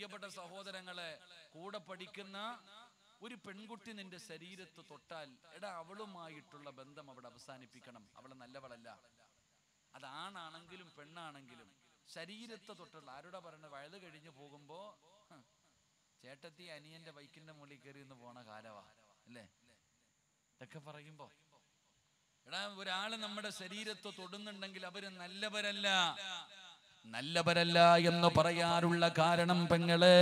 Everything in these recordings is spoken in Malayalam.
പ്രിയപ്പെട്ട സഹോദരങ്ങളെ കൂടെ പഠിക്കുന്ന ഒരു പെൺകുട്ടി നിന്റെ ശരീരത്ത് തൊട്ടാൽ എടാ അവളുമായിട്ടുള്ള ബന്ധം അവിടെ അവസാനിപ്പിക്കണം അവൾ നല്ലവളല്ല അതാണാണെങ്കിലും പെണ്ണാണെങ്കിലും ശരീരത്തെ തൊട്ടുള്ള ആരോടാ പറയുന്നത് വയത് കഴിഞ്ഞ് പോകുമ്പോ ഹ്, ചേട്ടത്തി അനിയന്റെ ബൈക്കിന്റെ മുകളിൽ കയറി ഒന്ന് പോണ കാലവാ അല്ലേ ഇതൊക്കെ പറയുമ്പോ എടാ ഒരാള് നമ്മുടെ ശരീരത്തെ തൊടുന്നുണ്ടെങ്കിൽ അവര് നല്ലവരല്ല നല്ലവരല്ല എന്ന് പറയാനുള്ള കാരണം പെങ്ങളെ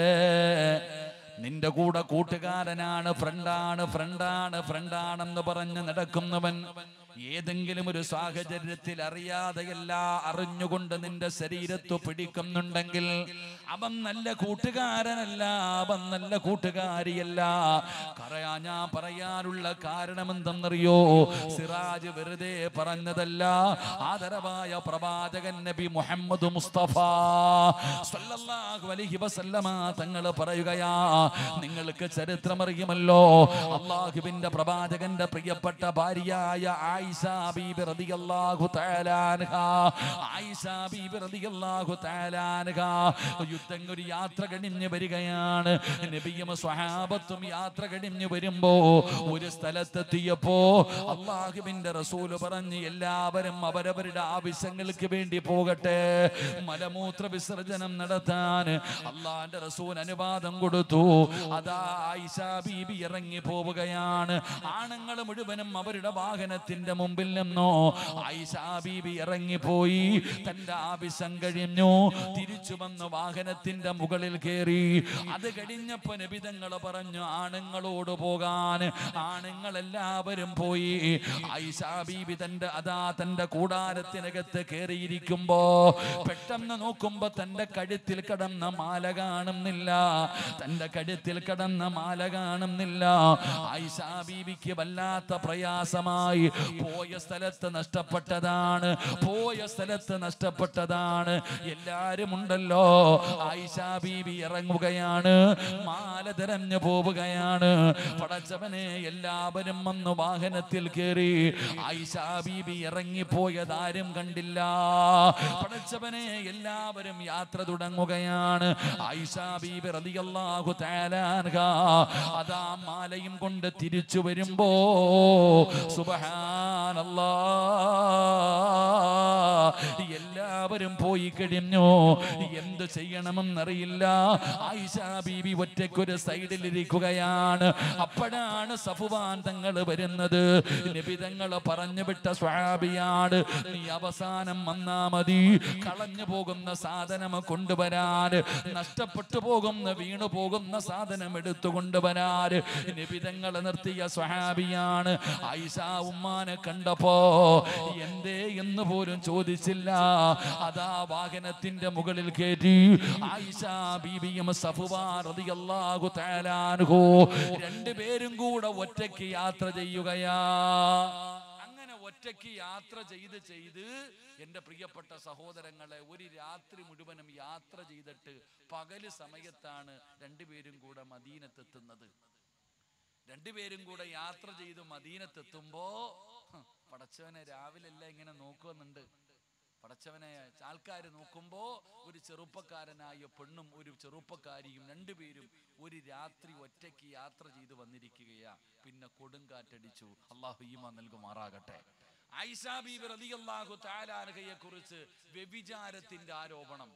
നിന്റെ കൂടെ കൂട്ടുകാരനാണ് ഫ്രണ്ടാണ് ഫ്രണ്ടാണ് ഫ്രണ്ടാണെന്ന് പറഞ്ഞ് നടക്കുന്നവൻ ഏതെങ്കിലും ഒരു സാഹചര്യത്തിൽ അറിയാതെയല്ല അറിഞ്ഞുകൊണ്ട് നിന്റെ ശരീരത്ത് പിടിക്കുന്നുണ്ടെങ്കിൽ അവൻ നല്ല കൂട്ടുകാരനല്ല അവൻ നല്ല കൂട്ടുകാരിയല്ല പറയാ ഞാൻ പറയാനുള്ള കാരണം എന്തെന്നറിയോ സിറാജ് വെറുതെ പറഞ്ഞതല്ല ആദരവായ പ്രവാചകൻ നബി മുഹമ്മദ് മുസ്തഫ സല്ലല്ലാഹു അലൈഹി വസല്ലമ തങ്ങൾ പറയുകയാ നിങ്ങൾക്ക് ചരിത്രമറിയുമല്ലോ അള്ളാഹുവിന്റെ പ്രവാചകന്റെ പ്രിയപ്പെട്ട ഭാര്യയായ ആയിഷ ബീബി റളിയല്ലാഹു തആല അൻഹ ആയിഷ ബീബി റളിയല്ലാഹു തആല അൻഹ യുദ്ധം ഒരു യാത്ര കഴിഞ്ഞ് വരികയാണ് നബിയും സ്വഹാബത്തും യാത്ര കഴിഞ്ഞ് വരുമ്പോ ഒരു സ്ഥലത്തെത്തിയപ്പോ അള്ളാഹുവിന്റെ റസൂല് പറഞ്ഞ് എല്ലാവരും അവരവരുടെ ആവശ്യങ്ങൾക്ക് വേണ്ടി പോകട്ടെ മലമൂത്ര വിസർജനം നടത്താൻ അള്ളാന്റെ റസൂൽ അനുവാദം കൊടുത്തു അതാ ആയിഷ ബീബി ഇറങ്ങി പോവുകയാണ് ആണുങ്ങൾ മുഴുവനും അവരുടെ വാഹനത്തിന്റെ മുമ്പിൽ നിന്നോ ആയിഷ ബീബി ഇറങ്ങിപ്പോയി തന്റെ ആവശ്യം കഴിഞ്ഞു തിരിച്ചു വന്ന് വാഹനത്തിന്റെ മുകളിൽ കയറി അത് കഴിഞ്ഞപ്പോ നബിതങ്ങൾ പറഞ്ഞു ആണുങ്ങളോട് പോകാൻ ആണുങ്ങൾ എല്ലാവരും പോയി ആയിഷ ബീബി തന്റെ അതാ തന്റെ കൂടാരത്തിനകത്ത് കയറിയിരിക്കുമ്പോ പെട്ടെന്ന് നോക്കുമ്പോ തന്റെ കഴുത്തിൽ കിടന്ന മാല കാണുന്നില്ല തന്റെ കഴുത്തിൽ കിടന്ന മാല കാണുന്നില്ല ആയിഷ ബീവിക്ക് വല്ലാത്ത പ്രയാസമായി പോയ സ്ഥലത്ത് നഷ്ടപ്പെട്ടതാണ് പോയ സ്ഥലത്ത് നഷ്ടപ്പെട്ടതാണ് എല്ലാരും ഉണ്ടല്ലോ ആയിഷ ബീവി ഇറങ്ങുകയാണ് മാല തിരഞ്ഞു പോവുകയാണ് പടച്ചവനെ എല്ലാവരും വന്ന് വാഹനത്തിൽ കയറി ആയിഷ ബീബി ഇറങ്ങിപ്പോയതാരും കണ്ടില്ല പടച്ചവനെ എല്ലാവരും യാത്ര തുടങ്ങുകയാണ് ആയിഷ ബീബി റളിയല്ലാഹു തആല അൻഹ അതാ മാലയും കൊണ്ട് തിരിച്ചു വരുമ്പോ സുബ്ഹാനല്ലാ എല്ലാവരും പോയി കഴിഞ്ഞു എന്ത് ചെയ്യണമെന്നറിയില്ല ആയിഷ ബീബി ഒറ്റയ്ക്കൊരു സൈഡിൽ ഇരിക്കുകയാണ് അപ്പോഴാണ് സഫുവാൻ തങ്ങൾ വരുന്നത് നബി തങ്ങൾ പറഞ്ഞു വിട്ട സ്വാബിയാണ് നീ അവസാനം വന്നാ മതി കളഞ്ഞു പോകുന്ന സാധനം കൊണ്ടുവരാൻ നഷ്ടപ്പെട്ടു പോകുന്ന വീണു പോകുന്ന സാധനം എടുത്തു കൊണ്ടുവരാൻ നിബിതങ്ങൾ നിർത്തിയ സ്വഹാബിയാണ് ആയിഷ ഉമ്മാനെ കണ്ടപ്പോ എന്തേ എന്ന് പോലും ചോദിച്ചില്ല അതാ വാഹനത്തിന്റെ മുകളിൽ കയറ്റി ആയിഷ ബീബിയും സഫുവാൻ റളിയല്ലാഹു തആല അൻഹു രണ്ടുപേരും കൂടെ ഒറ്റയ്ക്ക് യാത്ര ചെയ്യുകയാ അങ്ങനെ ഒറ്റയ്ക്ക് യാത്ര ചെയ്ത് ചെയ്ത് എൻ്റെ പ്രിയപ്പെട്ട സഹോദരങ്ങളെ ഒരു രാത്രി മുഴുവനും യാത്ര ചെയ്തിട്ട് പകല് സമയത്താണ് രണ്ടുപേരും കൂടെ മദീനത്തെത്തുന്നത് രണ്ടുപേരും കൂടെ യാത്ര ചെയ്ത് മദീനത്തെത്തുമ്പോ ഹ്, പടച്ചവനെ രാവിലെ എല്ലാം ഇങ്ങനെ നോക്കുന്നുണ്ട് പടച്ചവനെ ആൾക്കാർ നോക്കുമ്പോ ഒരു ചെറുപ്പക്കാരനായ പെണ്ണും ഒരു ചെറുപ്പക്കാരിയും രണ്ടുപേരും ഒരു രാത്രി ഒറ്റയ്ക്ക് യാത്ര ചെയ്ത് വന്നിരിക്കുകയാ പിന്നെ കൊടുങ്കാറ്റടിച്ചു അള്ളാഹു ഈമ നൽകുമാറാകട്ടെ ഐഷ ബീബി റളിയല്ലാഹു തആലാനഹയെ കുറിച്ച് വ്യഭിചാരത്തിന്റെ ആരോപണം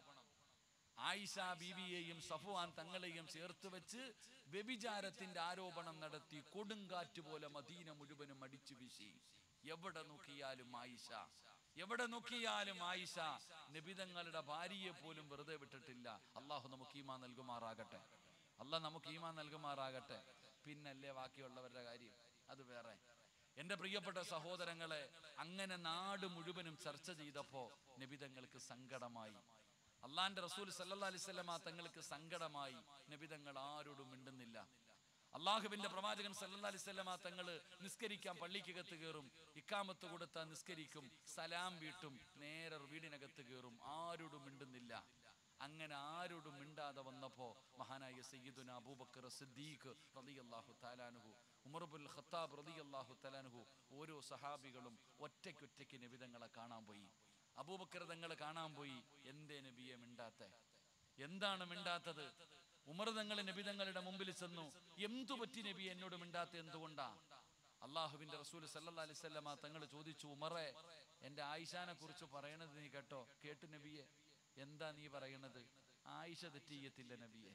ആയിഷ ബീവിയെയും സഫുവാൻ തങ്ങളെയും ചേർത്ത് വെച്ച് വ്യഭിചാരത്തിന്റെ ആരോപണം നടത്തി കൊടുങ്കാറ്റ് പോലെ മദീന മുഴുവനും അടിച്ചു വീശി എവിടെ നോക്കിയാലും ആയിഷ എവിടെ നോക്കിയാലും ആയിഷ നിബിതങ്ങളുടെ ഭാര്യയെ പോലും വെറുതെ വിട്ടിട്ടില്ല അള്ളാഹു നമുക്ക് ഈമാ നൽകുമാറാകട്ടെ അള്ളാഹ് നമുക്ക് ഈമാ നൽകുമാറാകട്ടെ പിന്നല്ലേ ബാക്കിയുള്ളവരുടെ കാര്യം അത് വേറെ എന്റെ പ്രിയപ്പെട്ട സഹോദരങ്ങളെ അങ്ങനെ നാട് മുഴുവനും ചർച്ച ചെയ്തപ്പോ നബിതങ്ങൾക്ക് സങ്കടമായി അള്ളാന്റെ റസൂൽ സല്ലല്ലാഹു അലൈഹി വസല്ലമ തങ്ങൾക്ക് സങ്കടമായി നബിതങ്ങൾ ആരോടും മിണ്ടുന്നില്ല അള്ളാഹുവിന്റെ പ്രവാചകൻ സല്ലല്ലാഹു അലൈഹി വസല്ലമ തങ്ങള് നിസ്കരിക്കാൻ പള്ളിക്കകത്ത് കയറും ഇക്കാമത്ത് കൊടുത്ത നിസ്കരിക്കും സലാം വീട്ടും നേരെ വീടിനകത്ത് കയറും ആരോടും മിണ്ടുന്നില്ല അങ്ങനെ ആരോടും മിണ്ടാതെ വന്നപ്പോ മഹാനായ സയ്യിദുന അബൂബക്കർ സിദ്ദീഖ് റളിയല്ലാഹു തആലാനുഹു ഉമർബുൽ ഖത്താബ് റളിയല്ലാഹു തആലാനുഹു ഓരോ സഹാബികളും ഒറ്റയ്ക്കൊറ്റയ്ക്ക് നബിതങ്ങളെ കാണാൻ പോയി അബൂബക്കർ തങ്ങളെ കാണാൻ പോയി എന്തേ നബിയെ മിണ്ടാത്തെ എന്താണ് മിണ്ടാത്തത് ഉമർ തങ്ങൾ നബി തങ്ങളുടെ മുമ്പിൽ ചെന്നു എന്തു പറ്റി നബി എന്നോട് മിണ്ടാത്ത എന്തുകൊണ്ടാ അള്ളാഹുവിന്റെ റസൂൽ സല്ലല്ലാഹു അലൈഹി വസല്ലമ തങ്ങൾ ചോദിച്ചു ഉമറെ എന്റെ ആയിഷാനെ കുറിച്ച് പറയണത് നീ കേട്ടോ കേട്ടു നബിയെ എന്താ നീ പറയണത് ആയിഷ തെറ്റിയത്തില്ല നബിയെ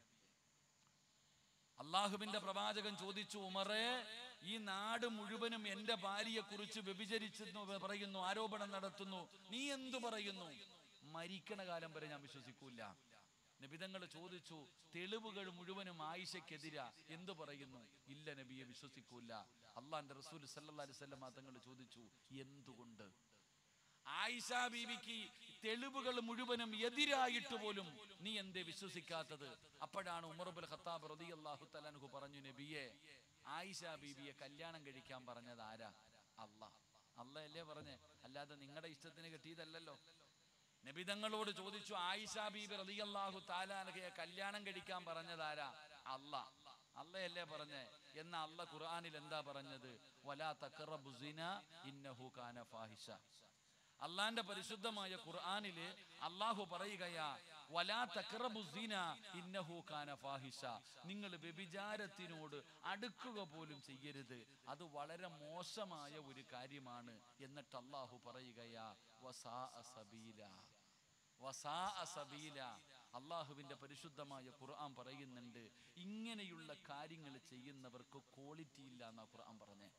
അള്ളാഹുവിന്റെ പ്രവാചകൻ ചോദിച്ചു ഉമറെ ഈ നാട് മുഴുവനും എന്റെ ഭാര്യയെ കുറിച്ച് വ്യഭിചരിച്ചെന്ന് പറയുന്നു ആരോപണം നടത്തുന്നു നീ എന്തു പറയുന്നു മരിക്കണ കാലം വരെ ഞാൻ വിശ്വസിക്കൂല നബിതങ്ങൾ ചോദിച്ചു തെളിവുകൾ മുഴുവനും ആയിഷയ്ക്കെതിരാ എന്തു പറയുന്നു ഇല്ല നബിയെ വിശ്വസിക്കൂല അള്ളാന്റെ റസൂൽ സല്ലല്ലാഹു അലൈഹി വസല്ലം തങ്ങൾ ചോദിച്ചു എന്തുകൊണ്ട് ആയിഷ ബീവിക്ക് തെളിവുകൾ മുഴുവനും എതിരായിട്ട് പോലും നീ എന്തേ വിശ്വസിക്കാത്തത് അപ്പോഴാണ് ഉമർബുൽ ഖത്താബ് റളിയല്ലാഹു തആലാഹു പറഞ്ഞു നബിയെ ആയിഷ ബീവിയെ കല്യാണം കഴിക്കാൻ പറഞ്ഞത് ആരാ അല്ലാ അല്ലയല്ലേ പറഞ്ഞേ അല്ലാതെ നിങ്ങളുടെ ഇഷ്ടത്തിന് കിട്ടിയതല്ലല്ലോ നബിതങ്ങളോട് ചോദിച്ചു ആയിഷ ബീബി റളിയല്ലാഹു താലാനഹയെ കല്യാണം കഴിക്കാൻ പറഞ്ഞതാരാ അല്ല അല്ലയല്ലേ പറഞ്ഞേ എന്ന അല്ല ഖുർആനിൽ എന്താ പറഞ്ഞത് വലാ തഖറബു സിന ഇന്നഹു കാന ഫാഹിഷ അള്ളാന്റെ പരിശുദ്ധമായ ഖുർആനില് അള്ളാഹു പറയുകയാ വലാ തഖറബു സിന ഇന്നഹു കാന ഫാഹിഷ നിങ്ങൾ വ്യഭിചാരത്തിനോട് അടുക്കുക പോലും ചെയ്യരുത് അത് വളരെ മോശമായ ഒരു കാര്യമാണ് എന്നിട്ട് അള്ളാഹു പറയുകയാ വസാ സബീല വസാ സബീല അള്ളാഹുവിന്റെ പരിശുദ്ധമായ ഖുർആൻ പറയുന്നുണ്ട് ഇങ്ങനെയുള്ള കാര്യങ്ങൾ ചെയ്യുന്നവർക്ക് ക്വാളിറ്റി ഇല്ല എന്നാ ഖുർആൻ പറഞ്ഞേ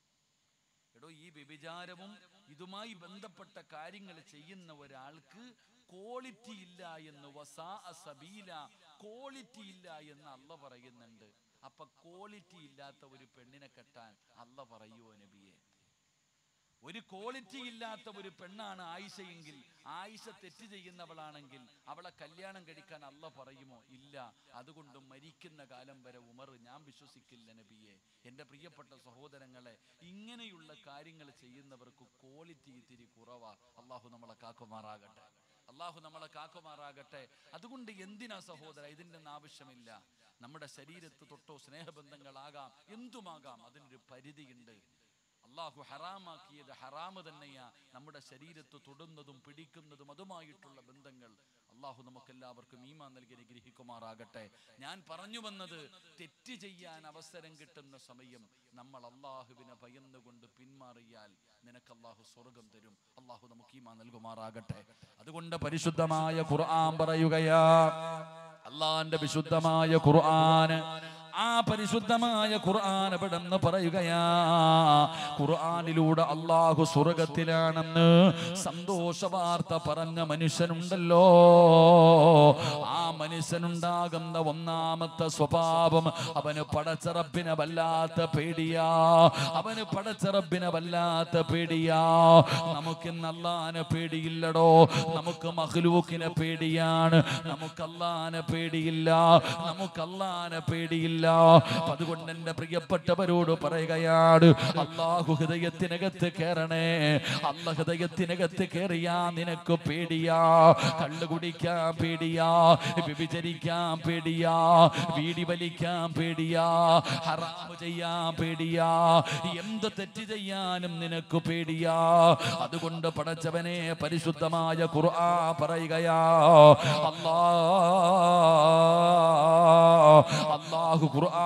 എടോ ഈ വ്യഭിചാരവും ഇതുമായി ബന്ധപ്പെട്ട കാര്യങ്ങൾ ചെയ്യുന്ന ഒരാൾക്ക് ക്വാളിറ്റി ഇല്ല എന്ന് വസാ സബീല ക്വാളിറ്റി ഇല്ല എന്ന് അല്ല പറയുന്നുണ്ട് അപ്പൊ ക്വാളിറ്റി ഇല്ലാത്ത ഒരു പെണ്ണിനെ കെട്ടാൻ അല്ല പറയുവോ നബിയെ ഒരു ക്വാളിറ്റി ഇല്ലാത്ത ഒരു പെണ്ണാണ് ആയിഷയെങ്കിൽ ആയിഷ തെറ്റ് ചെയ്യുന്നവളാണെങ്കിൽ അവളെ കല്യാണം കഴിക്കാൻ അല്ല പറയുമോ ഇല്ല അതുകൊണ്ട് മരിക്കുന്ന കാലം വരെ ഉമർ ഞാൻ വിശ്വസിക്കില്ല നബിയെ എൻ്റെ പ്രിയപ്പെട്ട സഹോദരങ്ങളെ ഇങ്ങനെയുള്ള കാര്യങ്ങൾ ചെയ്യുന്നവർക്ക് ക്വാളിറ്റി ഇത്തിരി കുറവാ അള്ളാഹു നമ്മളെ കാക്കുമാറാകട്ടെ അള്ളാഹു നമ്മളെ കാക്കുമാറാകട്ടെ അതുകൊണ്ട് എന്തിനാ സഹോദര ഇതിൻ്റെ ഒന്നും ആവശ്യമില്ല നമ്മുടെ ശരീരത്ത് തൊട്ടോ സ്നേഹബന്ധങ്ങളാകാം എന്തുമാകാം അതിനൊരു പരിധിയുണ്ട് അള്ളാഹു ഹറാമാക്കിയത് ഹറാമ് തന്നെയാ നമ്മുടെ ശരീരത്ത് തൊടുന്നതും പിടിക്കുന്നതും അതുമായിട്ടുള്ള ബന്ധങ്ങൾ അള്ളാഹു നമുക്കെല്ലാവർക്കും ഈമാ നൽകി അനുഗ്രഹിക്കുമാറാകട്ടെ ഞാൻ പറഞ്ഞു വന്നത് തെറ്റ് ചെയ്യാൻ അവസരം കിട്ടുന്ന സമയം നമ്മൾ അള്ളാഹുവിനെ ഭയന്നുകൊണ്ട് പിന്മാറിയാൽ നിനക്ക് അള്ളാഹു സ്വർഗം തരും അള്ളാഹു നമുക്ക് ഈമാ നൽകുമാറാകട്ടെ അതുകൊണ്ട് പരിശുദ്ധമായ ഖുർആൻ പറയുകയാ അള്ളാന്റെ വിശുദ്ധമായ ഖുർആൻ ആ പരിശുദ്ധമായ ഖുർആൻ എവിടെന്ന് പറയുകയാ ഖുർആനിലൂടെ അള്ളാഹു സ്വർഗത്തിലാണെന്ന് സന്തോഷ വാർത്ത പറഞ്ഞ മനുഷ്യനുണ്ടല്ലോ ആ മനുഷ്യനുണ്ടാകുന്ന ഒന്നാമത്തെ സ്വഭാവം അവന് പടച്ചറപ്പിനെ വല്ലാത്ത പേടിയാ അവന് പടച്ചറപ്പിനെ വല്ലാത്ത പേടിയാ നമുക്കിന്ന് അള്ളാനെ പേടിയില്ലടോ നമുക്ക് മഹ്ലൂക്കിനെ പേടിയാണ് നമുക്ക് അള്ളാനെ പേടിയില്ല നമുക്ക് അള്ളാനെ പേടിയില്ല അപ്പൊ അതുകൊണ്ട് എന്റെ പ്രിയപ്പെട്ടവരോട് പറയുകയാണ് അള്ളാഹു ഹൃദയത്തിനകത്ത് കയറണേ അല്ല ഹൃദയത്തിനകത്ത് കയറിയാ നിനക്ക് പേടിയാ കള്ളു കുടിക്കാൻ പേടിയാ വ്യഭിചരിക്കാൻ പേടിയാ വീടി വലിക്കാൻ പേടിയാ ഹറാമ് ചെയ്യാൻ പേടിയാ എന്ത് തെറ്റ് ചെയ്യാനും നിനക്ക് പേടിയാ അതുകൊണ്ട് പടച്ചവനെ പരിശുദ്ധമായ ഖുർആ പറയുകയാ അല്ലാ അല്ലാഹു ഖുർആ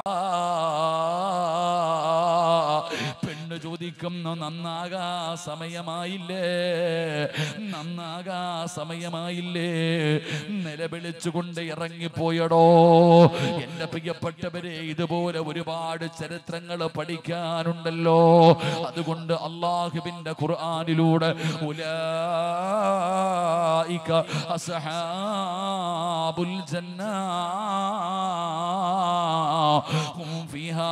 പെണ്ണ് ചോദിക്കുന്നു നന്നാകാ സമയമായില്ലേ നന്നാകാ സമയമായില്ലേ നിലവിളിച്ചുകൊണ്ട് ഇറങ്ങിപ്പോയടോ എന്റെ പ്രിയപ്പെട്ടവരെ ഇതുപോലെ ഒരുപാട് ചരിത്രങ്ങൾ പഠിക്കാനുണ്ടല്ലോ അതുകൊണ്ട് അള്ളാഹുവിന്റെ ഖുർആനിലൂടെ ഉലായിക അസ്ഹാബുൽ ജന്ന ഹും ഫിഹാ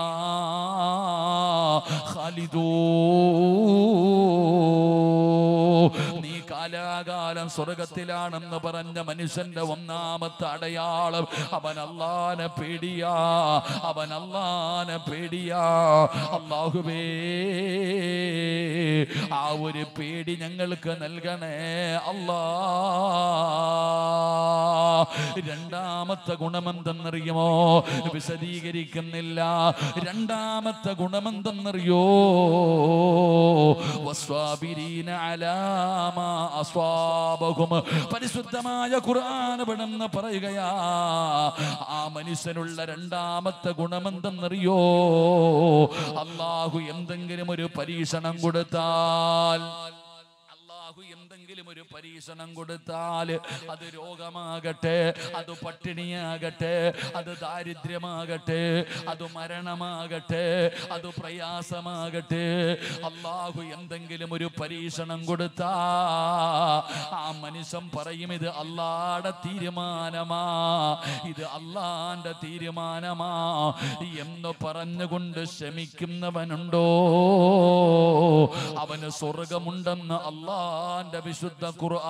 ഖാലിദൂ നീ കാലാകാലം സ്വർഗത്തിലാണെന്ന് പറഞ്ഞ മനുഷ്യന്റെ ഒന്നാമത്തെ അടയാളം അവൻ അള്ളാനെ പേടിയാ അവൻ അള്ളാനെ പേടിയാ അള്ളാഹുവേ ആ ഒരു പേടി ഞങ്ങൾക്ക് നൽകണേ അല്ലാ രണ്ടാമത്തെ ഗുണമെന്തെന്നറിയുമോ വിശദീകരിക്കുന്നില്ല രണ്ടാമത്തെ ഗുണമെന്തെന്നറിയോ വസ്വാബിരീന അലാമാ അസ്വാ അസ്വാബഹും പരിശുദ്ധമായ ഖുർആൻ ഇവിടുന്ന് പറയുകയാ ആ മനുഷ്യനുള്ള രണ്ടാമത്തെ ഗുണമെന്തെന്നറിയോ അള്ളാഹു എന്തെങ്കിലും ഒരു പരീക്ഷണം കൊടുത്താൽ അള്ളാഹു എന്തെങ്കിലും ഒരു പരീക്ഷണം കൊടുത്താൽ അത് രോഗമാകട്ടെ അത് പട്ടിണിയാകട്ടെ അത് ദാരിദ്ര്യമാകട്ടെ അത് മരണമാകട്ടെ അത് പ്രയാസമാകട്ടെ അള്ളാഹു എന്തെങ്കിലും ഒരു പരീക്ഷണം കൊടുത്താ ആ മനുഷ്യൻ പറയും ഇത് അള്ളാടെ തീരുമാനമാ ഇത് അള്ളാന്റെ തീരുമാനമാ എന്ന് പറഞ്ഞുകൊണ്ട് ശമിക്കുന്നവനുണ്ടോ അവന് സ്വർഗമുണ്ടെന്ന് അള്ളാന്റെ വിശുദ്ധ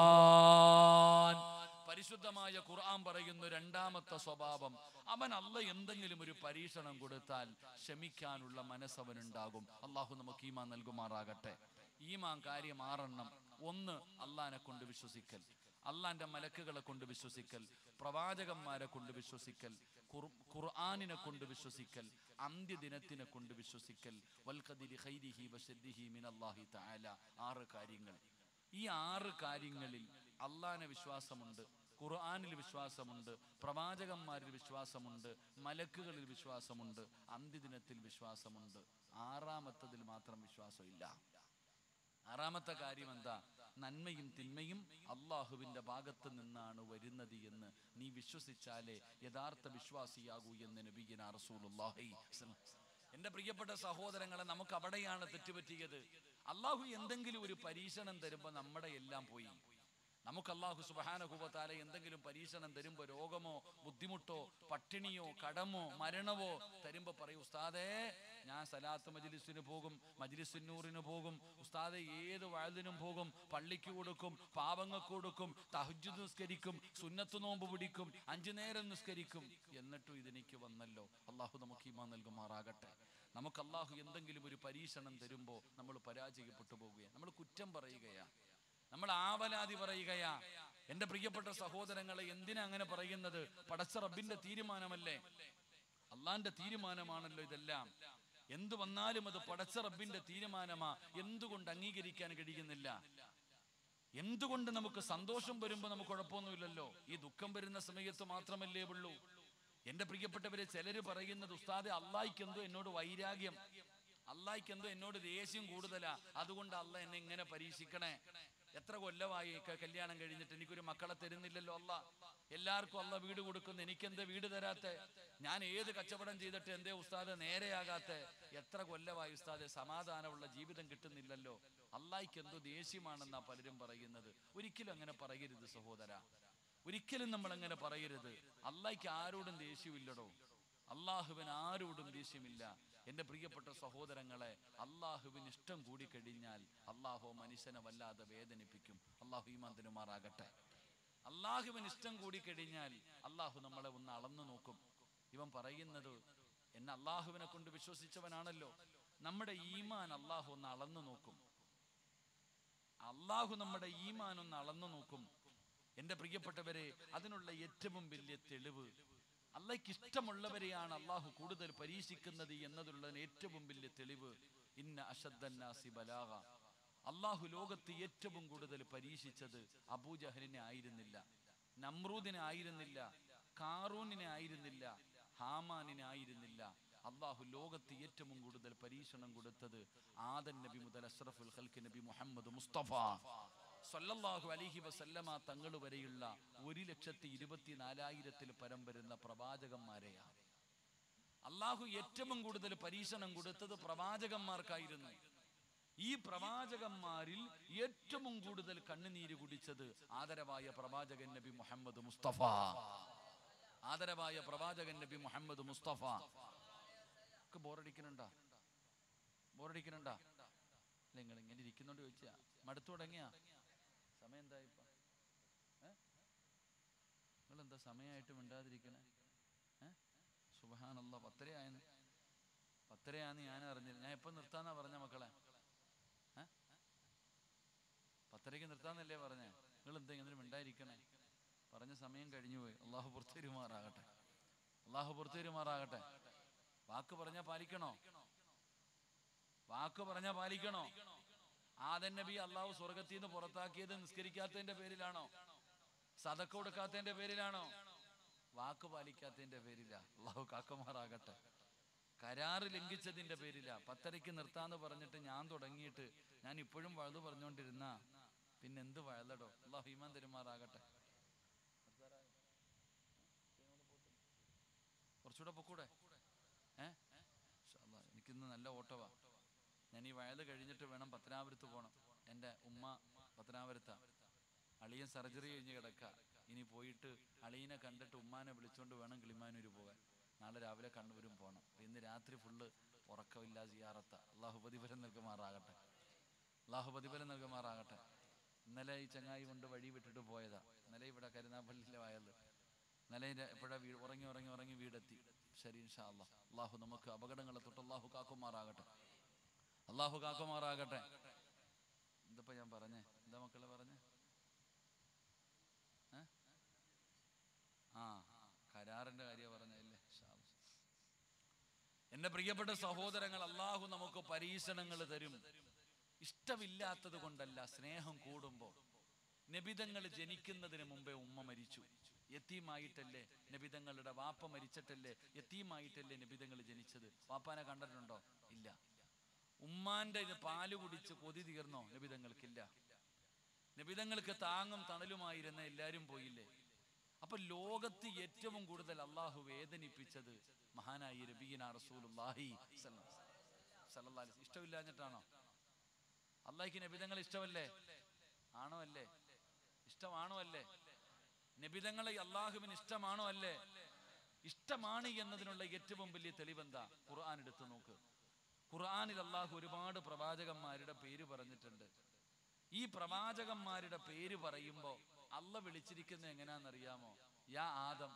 ഖുർആൻ പരിശുദ്ധമായ ഖുർആൻ പറയുന്ന രണ്ടാമത്തെ സ്വഭാവം അവൻ അല്ല എന്തെങ്കിലും ഒരു പരീക്ഷണം കൊടുത്താൽ ക്ഷമിക്കാനുള്ള മനസ്സവനുണ്ടാകും അള്ളാഹു നമുക്ക് ഈമാൻ നൽകുമാറാകട്ടെ ഈമാൻ കാര്യം ആറെണ്ണം ഒന്ന് അള്ളാനെ കൊണ്ട് വിശ്വസിക്കൽ അള്ളാന്റെ മലക്കുകളെ കൊണ്ട് വിശ്വസിക്കൽ പ്രവാചകന്മാരെ കൊണ്ട് വിശ്വസിക്കൽ ഖുർ- ഖുർആനിനെ കൊണ്ട് വിശ്വസിക്കൽ അന്ത്യദിനത്തിനെ കൊണ്ട് വിശ്വസിക്കൽ വൽഖദിരി ഖൈരിഹി വശദ്ദിഹി മിനല്ലാഹി തആല ആറ് കാര്യങ്ങൾ ഈ ആറ് കാര്യങ്ങളിൽ അള്ളാഹിനെ വിശ്വാസമുണ്ട് ഖുർആനിൽ വിശ്വാസമുണ്ട് പ്രവാചകന്മാരിൽ വിശ്വാസമുണ്ട് മലക്കുകളിൽ വിശ്വാസമുണ്ട് അന്ത്യദിനത്തിൽ വിശ്വാസമുണ്ട് ആറാമത്തതിൽ മാത്രം വിശ്വാസമില്ല ആറാമത്തെ കാര്യം എന്താ നന്മയും തിന്മയും അള്ളാഹുവിന്റെ ഭാഗത്ത് നിന്നാണ് വരുന്നത് എന്ന് നീ വിശ്വസിച്ചാലേ യഥാർത്ഥ വിശ്വാസിയാകൂ എന്ന് നബീന റസൂലുള്ളാഹി എന്റെ പ്രിയപ്പെട്ട സഹോദരങ്ങളെ നമുക്ക് അവിടെയാണ് തെറ്റുപറ്റിയത് അള്ളാഹു എന്തെങ്കിലും ഒരു പരീക്ഷണം തരുമ്പോൾ നമ്മുടെ എല്ലാം പോയി നമുക്ക് അള്ളാഹു സുബാനഹുബത്താല എന്തെങ്കിലും പരീക്ഷണം തരുമ്പോ രോഗമോ ബുദ്ധിമുട്ടോ പട്ടിണിയോ കടമോ മരണമോ തരുമ്പോ പറയും ഉസ്താദേ ഞാൻ സലാത്ത് മജ്ലിസിന് പോകും മജ്ലിസുന്നൂറിന് പോകും ഉസ്താദെ ഏത് വഴുതിനും പോകും പള്ളിക്ക് കൊടുക്കും പാവങ്ങൾക്ക് കൊടുക്കും തഹജ് നിസ്കരിക്കും സുന്നത്ത് നോമ്പ് പിടിക്കും അഞ്ചു നേരം നിസ്കരിക്കും എന്നിട്ടും ഇതെനിക്ക് വന്നല്ലോ അള്ളാഹു നമുക്ക് ഈമാ നൽകുമാറാകട്ടെ നമുക്ക് അള്ളാഹു എന്തെങ്കിലും ഒരു പരീക്ഷണം തരുമ്പോൾ നമ്മൾ പരാജയപ്പെട്ടു പോവുകയാണ് നമ്മൾ കുറ്റം പറയുകയാണ് നമ്മൾ ആവലാതി പറയുകയാ എന്റെ പ്രിയപ്പെട്ട സഹോദരങ്ങളെ എന്തിനാ അങ്ങനെ പറയുന്നത് പടച്ച റബ്ബിന്റെ തീരുമാനമല്ലേ അള്ളാന്റെ തീരുമാനമാണല്ലോ ഇതെല്ലാം എന്തു വന്നാലും അത് പടച്ച റബ്ബിന്റെ തീരുമാനമാ എന്തുകൊണ്ട് അംഗീകരിക്കാൻ കഴിയുന്നില്ല എന്തുകൊണ്ട് നമുക്ക് സന്തോഷം വരുമ്പോ നമുക്ക് കുഴപ്പമൊന്നുമില്ലല്ലോ ഈ ദുഃഖം വരുന്ന സമയത്ത് മാത്രമല്ലേ ഉള്ളൂ എന്റെ പ്രിയപ്പെട്ടവരെ ചിലര് പറയുന്നത് ഉസ്താദെ അള്ളാഹിക്ക് എന്തോ എന്നോട് വൈരാഗ്യം അള്ളാഹിക്ക് എന്തോ എന്നോട് ദേഷ്യം കൂടുതലാ അതുകൊണ്ട് അല്ല എന്നെ ഇങ്ങനെ പരീക്ഷിക്കണേ എത്ര കൊല്ലമായി ക- കല്യാണം കഴിഞ്ഞിട്ട് എനിക്കൊരു മക്കളെ തരുന്നില്ലല്ലോ അല്ല എല്ലാവർക്കും അല്ല വീട് കൊടുക്കുന്നു എനിക്കെന്താ വീട് തരാത്ത ഞാൻ ഏത് കച്ചവടം ചെയ്തിട്ട് എന്തേ ഉസ്താദ് നേരെയാകാത്ത എത്ര കൊല്ലമായി ഉസ്താദ് സമാധാനമുള്ള ജീവിതം കിട്ടുന്നില്ലല്ലോ അള്ളാഹിക്ക് എന്തോ ദേഷ്യമാണെന്നാ പലരും പറയുന്നത് ഒരിക്കലും അങ്ങനെ പറയരുത് സഹോദര ഒരിക്കലും നമ്മൾ അങ്ങനെ പറയരുത് അള്ളാഹിക്ക് ആരോടും ദേഷ്യമില്ലടോ അള്ളാഹുവിന് ആരോടും ദേഷ്യമില്ല എൻ്റെ പ്രിയപ്പെട്ട സഹോദരങ്ങളെ അള്ളാഹുവിന് ഇഷ്ടം കൂടി കഴിഞ്ഞാൽ അള്ളാഹു മനുഷ്യനെ വല്ലാതെ വേദനിപ്പിക്കും അള്ളാഹു ഈമാന്തിനുമാറാകട്ടെ അള്ളാഹുവിന് ഇഷ്ടം കൂടി കഴിഞ്ഞാൽ അള്ളാഹു നമ്മളെ ഒന്ന് അളന്നു നോക്കും ഇവൻ പറയുന്നത് എന്നെ അള്ളാഹുവിനെ കൊണ്ട് വിശ്വസിച്ചവനാണല്ലോ നമ്മുടെ ഈമാൻ അള്ളാഹു ഒന്ന് അളന്നു നോക്കും അള്ളാഹു നമ്മുടെ ഈമാൻ ഒന്ന് അളന്നു നോക്കും എന്റെ പ്രിയപ്പെട്ടവരെ അതിനുള്ള ഏറ്റവും വലിയ തെളിവ് അള്ളാഹ്ക്ക് ഇഷ്ടമുള്ളവരെയാണ് അള്ളാഹു കൂടുതൽ പരീക്ഷിക്കുന്നത് എന്നതുള്ള ഏറ്റവും വലിയ തെളിവ് ഇന്ന അഷദ്ദന്നാസി ബലാഗ അള്ളാഹു ലോകത്ത് ഏറ്റവും കൂടുതൽ പരീക്ഷിച്ചത് അബൂജഹലിനെ ആയിരുന്നില്ല നമ്രൂദിനെ ആയിരുന്നില്ല കാറൂനിനെ ആയിരുന്നില്ല ഹാമാനിനെ ആയിരുന്നില്ല അള്ളാഹു ലോകത്ത് ഏറ്റവും കൂടുതൽ പരീക്ഷണം കൊടുത്തത് ആദൻ നബി മുതൽ അഷ്റഫുൽ ഖൽക്ക് നബി മുഹമ്മദ് മുസ്തഫ സല്ലല്ലാഹു അലൈഹി വസല്ലമ തങ്ങൾ വരെയുള്ള ഒരു ലക്ഷത്തി ഇരുപത്തി നാലായിരത്തിൽ പരം വരുന്ന പ്രവാചകന്മാരെയാണ് അള്ളാഹു ഏറ്റവും കൂടുതൽ പരീക്ഷണം കൊടുത്തത് പ്രവാചകന്മാർക്കായിരുന്നു ഈ പ്രവാചകന്മാരിൽ ഏറ്റവും കൂടുതൽ കണ്ണുനീര് കുടിച്ചത് ആദരവായ പ്രവാചകൻ നബി മുഹമ്മദ് മുസ്തഫ ആദരവായ പ്രവാചകൻ നബി മുഹമ്മദ് മുസ്തഫ ബോറടിക്കുന്നുണ്ടാ ബോറടിക്കുന്നുണ്ടാ നിങ്ങൾ ഇങ്ങനെ ഇരിക്കുന്നോണ്ട് ചോദിച്ചാ മടുത്തു തുടങ്ങിയ സമയം എന്താ ഇപ്പൊ നിങ്ങൾ എന്താ സമയമായിട്ട് മിണ്ടാതിരിക്കണേ സുബഹാനല്ല പത്തരയായെന്ന് പത്തരയാന്ന് ഞാൻ അറിഞ്ഞില്ല ഞാൻ എപ്പോ നിർത്താന്നാ പറഞ്ഞ മക്കളെ ഏ? പത്തരയ്ക്ക് നിർത്താന്നല്ലേ പറഞ്ഞേ നിങ്ങൾ എന്താ ഇങ്ങനെ മിണ്ടായിരിക്കണേ പറഞ്ഞ സമയം കഴിഞ്ഞു പോയി അള്ളാഹു പുറത്തേരുമാറാകട്ടെ അള്ളാഹു പുറത്തേരുമാറാകട്ടെ വാക്ക് പറഞ്ഞാ പാലിക്കണോ വാക്ക് പറഞ്ഞാ പാലിക്കണോ ആദൻ നബി അള്ളാഹു സ്വർഗത്തിൽ നിന്ന് പുറത്താക്കിയത് നിസ്കരിക്കാത്തതിന്റെ പേരിലാണോ സതക്ക കൊടുക്കാത്തതിന്റെ പേരിലാണോ വാക്ക് പാലിക്കാത്തതിന്റെ പേരില അള്ളാഹു കാക്കമാറാകട്ടെ കരാറ് ലംഘിച്ചതിന്റെ പേരില പത്തരയ്ക്ക് നിർത്താന്ന് പറഞ്ഞിട്ട് ഞാൻ തുടങ്ങിയിട്ട് ഞാൻ ഇപ്പോഴും വഴുതു പറഞ്ഞുകൊണ്ടിരുന്ന പിന്നെ എന്ത് വഴുതടോ അള്ളാഹു ഈമാൻ തരുമാറാകട്ടെ കുറച്ചുകൂടെ പൊക്കൂടെ ഏ ഇൻഷാ അല്ലാ, എനിക്കിന്ന് നല്ല ഓട്ടവാ ഞാൻ ഈ വയല് കഴിഞ്ഞിട്ട് വേണം പത്തനാപുരത്ത് പോകണം എൻ്റെ ഉമ്മ പത്തനാപുരത്താ അളിയൻ സർജറി കഴിഞ്ഞ് കിടക്ക ഇനി പോയിട്ട് അളിയനെ കണ്ടിട്ട് ഉമ്മാനെ വിളിച്ചോണ്ട് വേണം കിളിമാനൂര് പോകാൻ നാളെ രാവിലെ കണ്ണൂരും പോകണം അപ്പൊ ഇന്ന് രാത്രി ഫുള്ള് ഉറക്കമില്ല സിയാറത്ത അള്ളാഹു പ്രതിഫലം നൽകുമാറാകട്ടെ അള്ളാഹു പ്രതിഫലം നൽകുമാറാകട്ടെ ഇന്നലെ ഈ ചങ്ങായി കൊണ്ട് വഴി വിട്ടിട്ട് പോയതാ ഇന്നലെ ഇവിടെ കരുനാപ്പള്ളിയിലെ വയല് ഇന്നലെ എപ്പോഴാ വീട് ഉറങ്ങി ഉറങ്ങി ഉറങ്ങി വീടെത്തി ശരി ഇൻഷാ അല്ലാ അള്ളാഹു നമുക്ക് അപകടങ്ങളെ തൊട്ട് അള്ളാഹു കാക്കുമാറാകട്ടെ അള്ളാഹു കാക്കുമാറാകട്ടെ എന്തപ്പോ ഞാൻ പറഞ്ഞേ എന്താ മക്കളെ പറഞ്ഞേ ഏ? ആ കരാറിന്റെ കാര്യം പറഞ്ഞല്ലേ എന്റെ പ്രിയപ്പെട്ട സഹോദരങ്ങൾ അള്ളാഹു നമുക്ക് പരീക്ഷണങ്ങൾ തരും ഇഷ്ടമില്ലാത്തത് കൊണ്ടല്ല സ്നേഹം കൂടുമ്പോ നബിതങ്ങൾ ജനിക്കുന്നതിന് മുമ്പേ ഉമ്മ മരിച്ചു യത്തീമായിട്ടല്ലേ നബിതങ്ങളുടെ വാപ്പ മരിച്ചിട്ടല്ലേ യത്തീമായിട്ടല്ലേ നബിതങ്ങൾ ജനിച്ചത് വാപ്പാനെ കണ്ടിട്ടുണ്ടോ ഇല്ല ഉമ്മാന്റെ ഇത് പാല് കുടിച്ച് കൊതി തീർന്നോ നബിതങ്ങൾക്കില്ല നബിതങ്ങൾക്ക് താങ്ങും തണലുമായിരുന്ന എല്ലാരും പോയില്ലേ അപ്പൊ ലോകത്ത് ഏറ്റവും കൂടുതൽ അള്ളാഹു വേദനിപ്പിച്ചത് മഹാനായി രബീന റസൂലുള്ളാഹി സ്വല്ലല്ലാഹു സ്വല്ലല്ലാഹു അലൈഹി വസല്ലം. ഇഷ്ടമില്ലാഞ്ഞിട്ടാണോ അള്ളാഹിക്ക് നബിതങ്ങൾ ഇഷ്ടമല്ലേ ആണോ അല്ലേ ഇഷ്ടമാണോ അല്ലേ നബിതങ്ങളെ അള്ളാഹുവിന് ഇഷ്ടമാണോ അല്ലേ ഇഷ്ടമാണ് എന്നതിനുള്ള ഏറ്റവും വലിയ തെളിവെന്താ ഖുർആൻ എടുത്തു നോക്ക് ഖുർആനിൽ അള്ളാഹു ഒരുപാട് പ്രവാചകന്മാരുടെ പേര് പറഞ്ഞിട്ടുണ്ട് ഈ പ്രവാചകന്മാരുടെ പേര് പറയുമ്പോ അല്ല വിളിച്ചിരിക്കുന്നത് എങ്ങനെയാണെന്നറിയാമോ യാ ആദം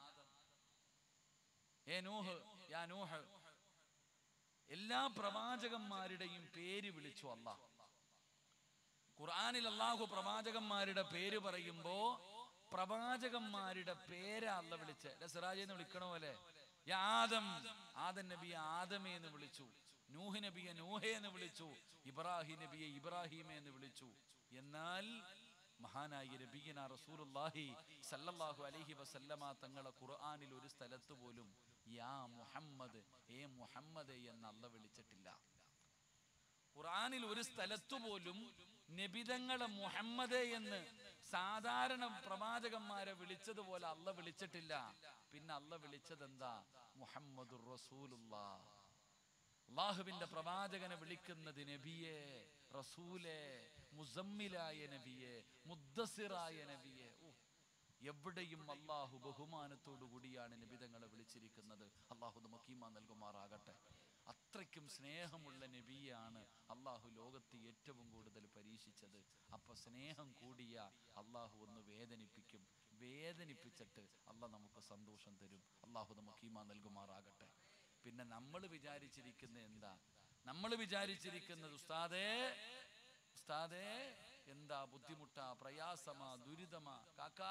ഏ നൂഹ് യാ നൂഹ് എല്ലാ പ്രവാചകന്മാരുടെയും പേര് വിളിച്ചു അള്ളാഹ് ഖുർആനിൽ അള്ളാഹു പ്രവാചകന്മാരുടെ പേര് പറയുമ്പോ പ്രവാചകന്മാരുടെ പേരാ അല്ല വിളിച്ച് സിറാജ് എന്ന് വിളിക്കണ പോലെ യാ ആദം ആദം നബിയെ ആദമേ എന്ന് വിളിച്ചു നൂഹ് നബിയെ നൂഹെ എന്ന് വിളിച്ചു ഇബ്രാഹിം നബിയെ ഇബ്രാഹിമെ എന്ന് വിളിച്ചു എന്നാൽ മഹാനായ നബിയന റസൂലുള്ളാഹി സല്ലല്ലാഹു അലൈഹി വസല്ലമ തങ്ങളെ ഖുർആനിൽ ഒരു സ്ഥലത്ത് പോലും യാ മുഹമ്മദ് ഏ മുഹമ്മദ് എന്ന് അല്ല വിളിച്ചിട്ടില്ല ഖുറാനിൽ ഒരു സ്ഥലത്തു പോലും നബിതങ്ങളെ മുഹമ്മദ് എന്ന് സാധാരണ പ്രവാചകന്മാരെ വിളിച്ചതുപോലെ അല്ല വിളിച്ചിട്ടില്ല പിന്നെ അല്ല വിളിച്ചത് എന്താ മുഹമ്മദ് റസൂലുള്ള അള്ളാഹുവിന്റെ പ്രവാചകനെ വിളിക്കുന്നത് നബിയെ റസൂലെ മുസമ്മിലായ നബിയെ മുദ്ദസിറായ നബിയെ ഓ എവിടെയും അള്ളാഹു ബഹുമാനത്തോടു കൂടിയാണ് നബിതങ്ങളെ വിളിച്ചിരിക്കുന്നത് അള്ളാഹു നമുക്ക് ഈമാ നൽകുമാറാകട്ടെ അത്രയ്ക്കും സ്നേഹമുള്ള നബിയാണ് അള്ളാഹു ലോകത്ത് ഏറ്റവും കൂടുതൽ പരീക്ഷിച്ചത് അപ്പൊ സ്നേഹം കൂടിയ അള്ളാഹു ഒന്ന് വേദനിപ്പിക്കും വേദനിപ്പിച്ചിട്ട് അള്ളാഹ് നമുക്ക് സന്തോഷം തരും അള്ളാഹു നമുക്ക് ഈമാ നൽകുമാറാകട്ടെ പിന്നെ നമ്മൾ വിചാരിച്ചിരിക്കുന്നത് എന്താ നമ്മൾ വിചാരിച്ചിരിക്കുന്നത് ഉസ്താദേ ഉസ്താദേ എന്താ ബുദ്ധിമുട്ടാ പ്രയാസമാ ദുരിതമാ കാക്കാ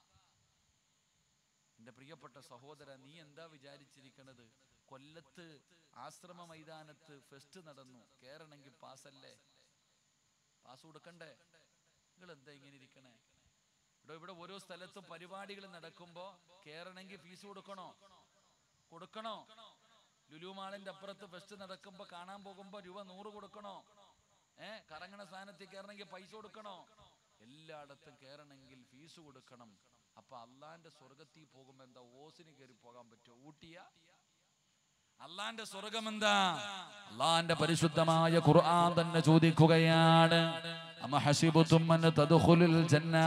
എന്റെ പ്രിയപ്പെട്ട സഹോദര നീ എന്താ വിചാരിച്ചിരിക്കണത് കൊല്ലത്ത് ആശ്രമ മൈതാനത്ത് ഫെസ്റ്റ് നടന്നു കേറണമെങ്കിൽ പാസ്സല്ലേ പാസ് കൊടുക്കണ്ടേ നിങ്ങൾ എന്താ ഇങ്ങനെ ഇരിക്കണേ ഇവിടെ ഇവിടെ ഓരോ സ്ഥലത്തും പരിപാടികൾ നടക്കുമ്പോ കേറണമെങ്കിൽ ഫീസ് കൊടുക്കണോ കൊടുക്കണോ ലുലുമാളിന്റെ അപ്പുറത്ത് ഫെസ്റ്റ് നടക്കുമ്പോ കാണാൻ പോകുമ്പോ രൂപ നൂറ് കൊടുക്കണോ ഏ കറങ്ങണ സ്ഥാനത്ത് കയറണമെങ്കിൽ പൈസ കൊടുക്കണോ എല്ലായിടത്തും കയറണമെങ്കിൽ ഫീസ് കൊടുക്കണം അപ്പൊ അള്ളാന്റെ സ്വർഗത്തിൽ പോകുമ്പോ എന്താ ഓസിന് കയറി പോകാൻ പറ്റുമോ ഊട്ടിയ അള്ളാന്റെ സ്വർഗം എന്താ അള്ളാന്റെ പരിശുദ്ധമായ ഖുർആൻ തന്നെ ചോദിക്കുകയാണ് അമ ഹസിബുതും അൻ തദ്ഖുലുൽ ജന്നാ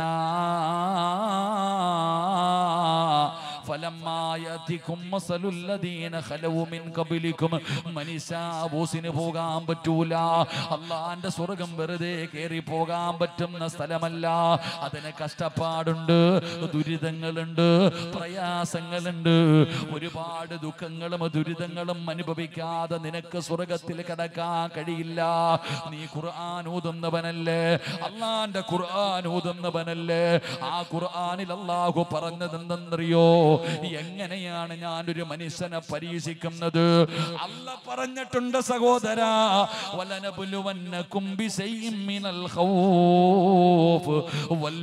ഫലമ്മാ യതികും മസലുൽ ലദീന ഖലവു മിൻ ഖബലികും മനിസാബൂസിന് പോകാൻ പറ്റൂല അള്ളാന്റെ സ്വർഗം വെറുതെ കയറി പോകാൻ പറ്റുന്ന സ്ഥലമല്ല അതിന് കഷ്ടപ്പാടുണ്ട് ദുരിതങ്ങളുണ്ട് പ്രയാസങ്ങളുണ്ട് ഒരുപാട് ദുഃഖങ്ങളും ദുരിതങ്ങളും അനുഭവിക്കാതെ നിനക്ക് സ്വർഗത്തിൽ കിടക്കാൻ കഴിയില്ല നീ ഖുർആൻ ഓതുന്നവനല്ലേ അള്ളാന്റെ ഖുർആൻ ഓതുന്നവനല്ലേ ആ ഖുർആനിൽ അള്ളാഹു പറഞ്ഞത് എന്തെന്നറിയോ എങ്ങനെയാണ് ഞാൻ ഒരു മനുഷ്യനെ പരീക്ഷിക്കുന്നത് അല്ല പറഞ്ഞിട്ടുണ്ട് സഹോദര വലനബുലുവന്നകും ബിശൈഇൻ മിനൽ ഖൗഫ് വൽ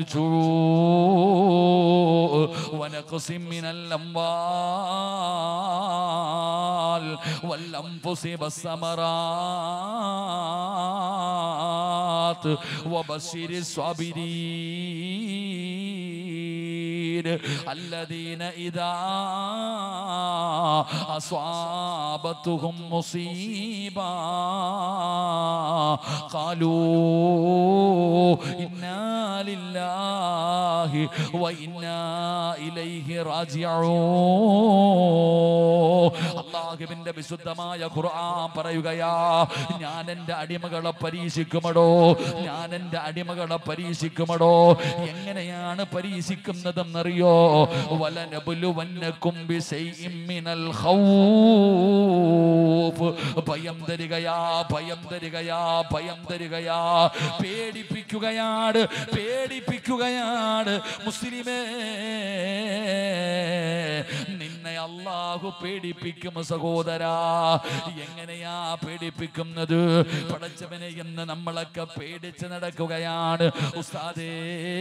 ونقص من الأموال والأنفس والثمرات وبشر الصابرين الذين إذا أصابتهم مصيبة قالوا إنا لله وإنا إليه راجعون അള്ളാഹുവിന്റെ വിശുദ്ധമായ ഖുർആൻ പറയുകയാ ഞാൻ എൻ്റെ അടിമകളെ പരീക്ഷിക്കുമടോ ഞാൻ എൻ്റെ അടിമകളെ പരീക്ഷിക്കുമടോ എങ്ങനെയാണ് പരീക്ഷിക്കുന്നതെന്നറിയോ വലനബുലുവന്നക്കും ബിശൈഇൻ മിനൽ ഖൗഫ് ഭയം തരികയാ ഭയം തരികയാ ഭയം തരികയാ പേടിപ്പിക്കുകയാണ് പേടിപ്പിക്കുകയാണ് മുസ്ലിമേ നിന്നെ അള്ളാഹു പേടിപ്പിക്കും സഹോദരാ എങ്ങനെയാ പേടിപ്പിക്കുന്നത് പടച്ചവനെ എന്ന് നമ്മളൊക്കെ പേടിച്ച് നടക്കുകയാണ് ഉസ്താദേ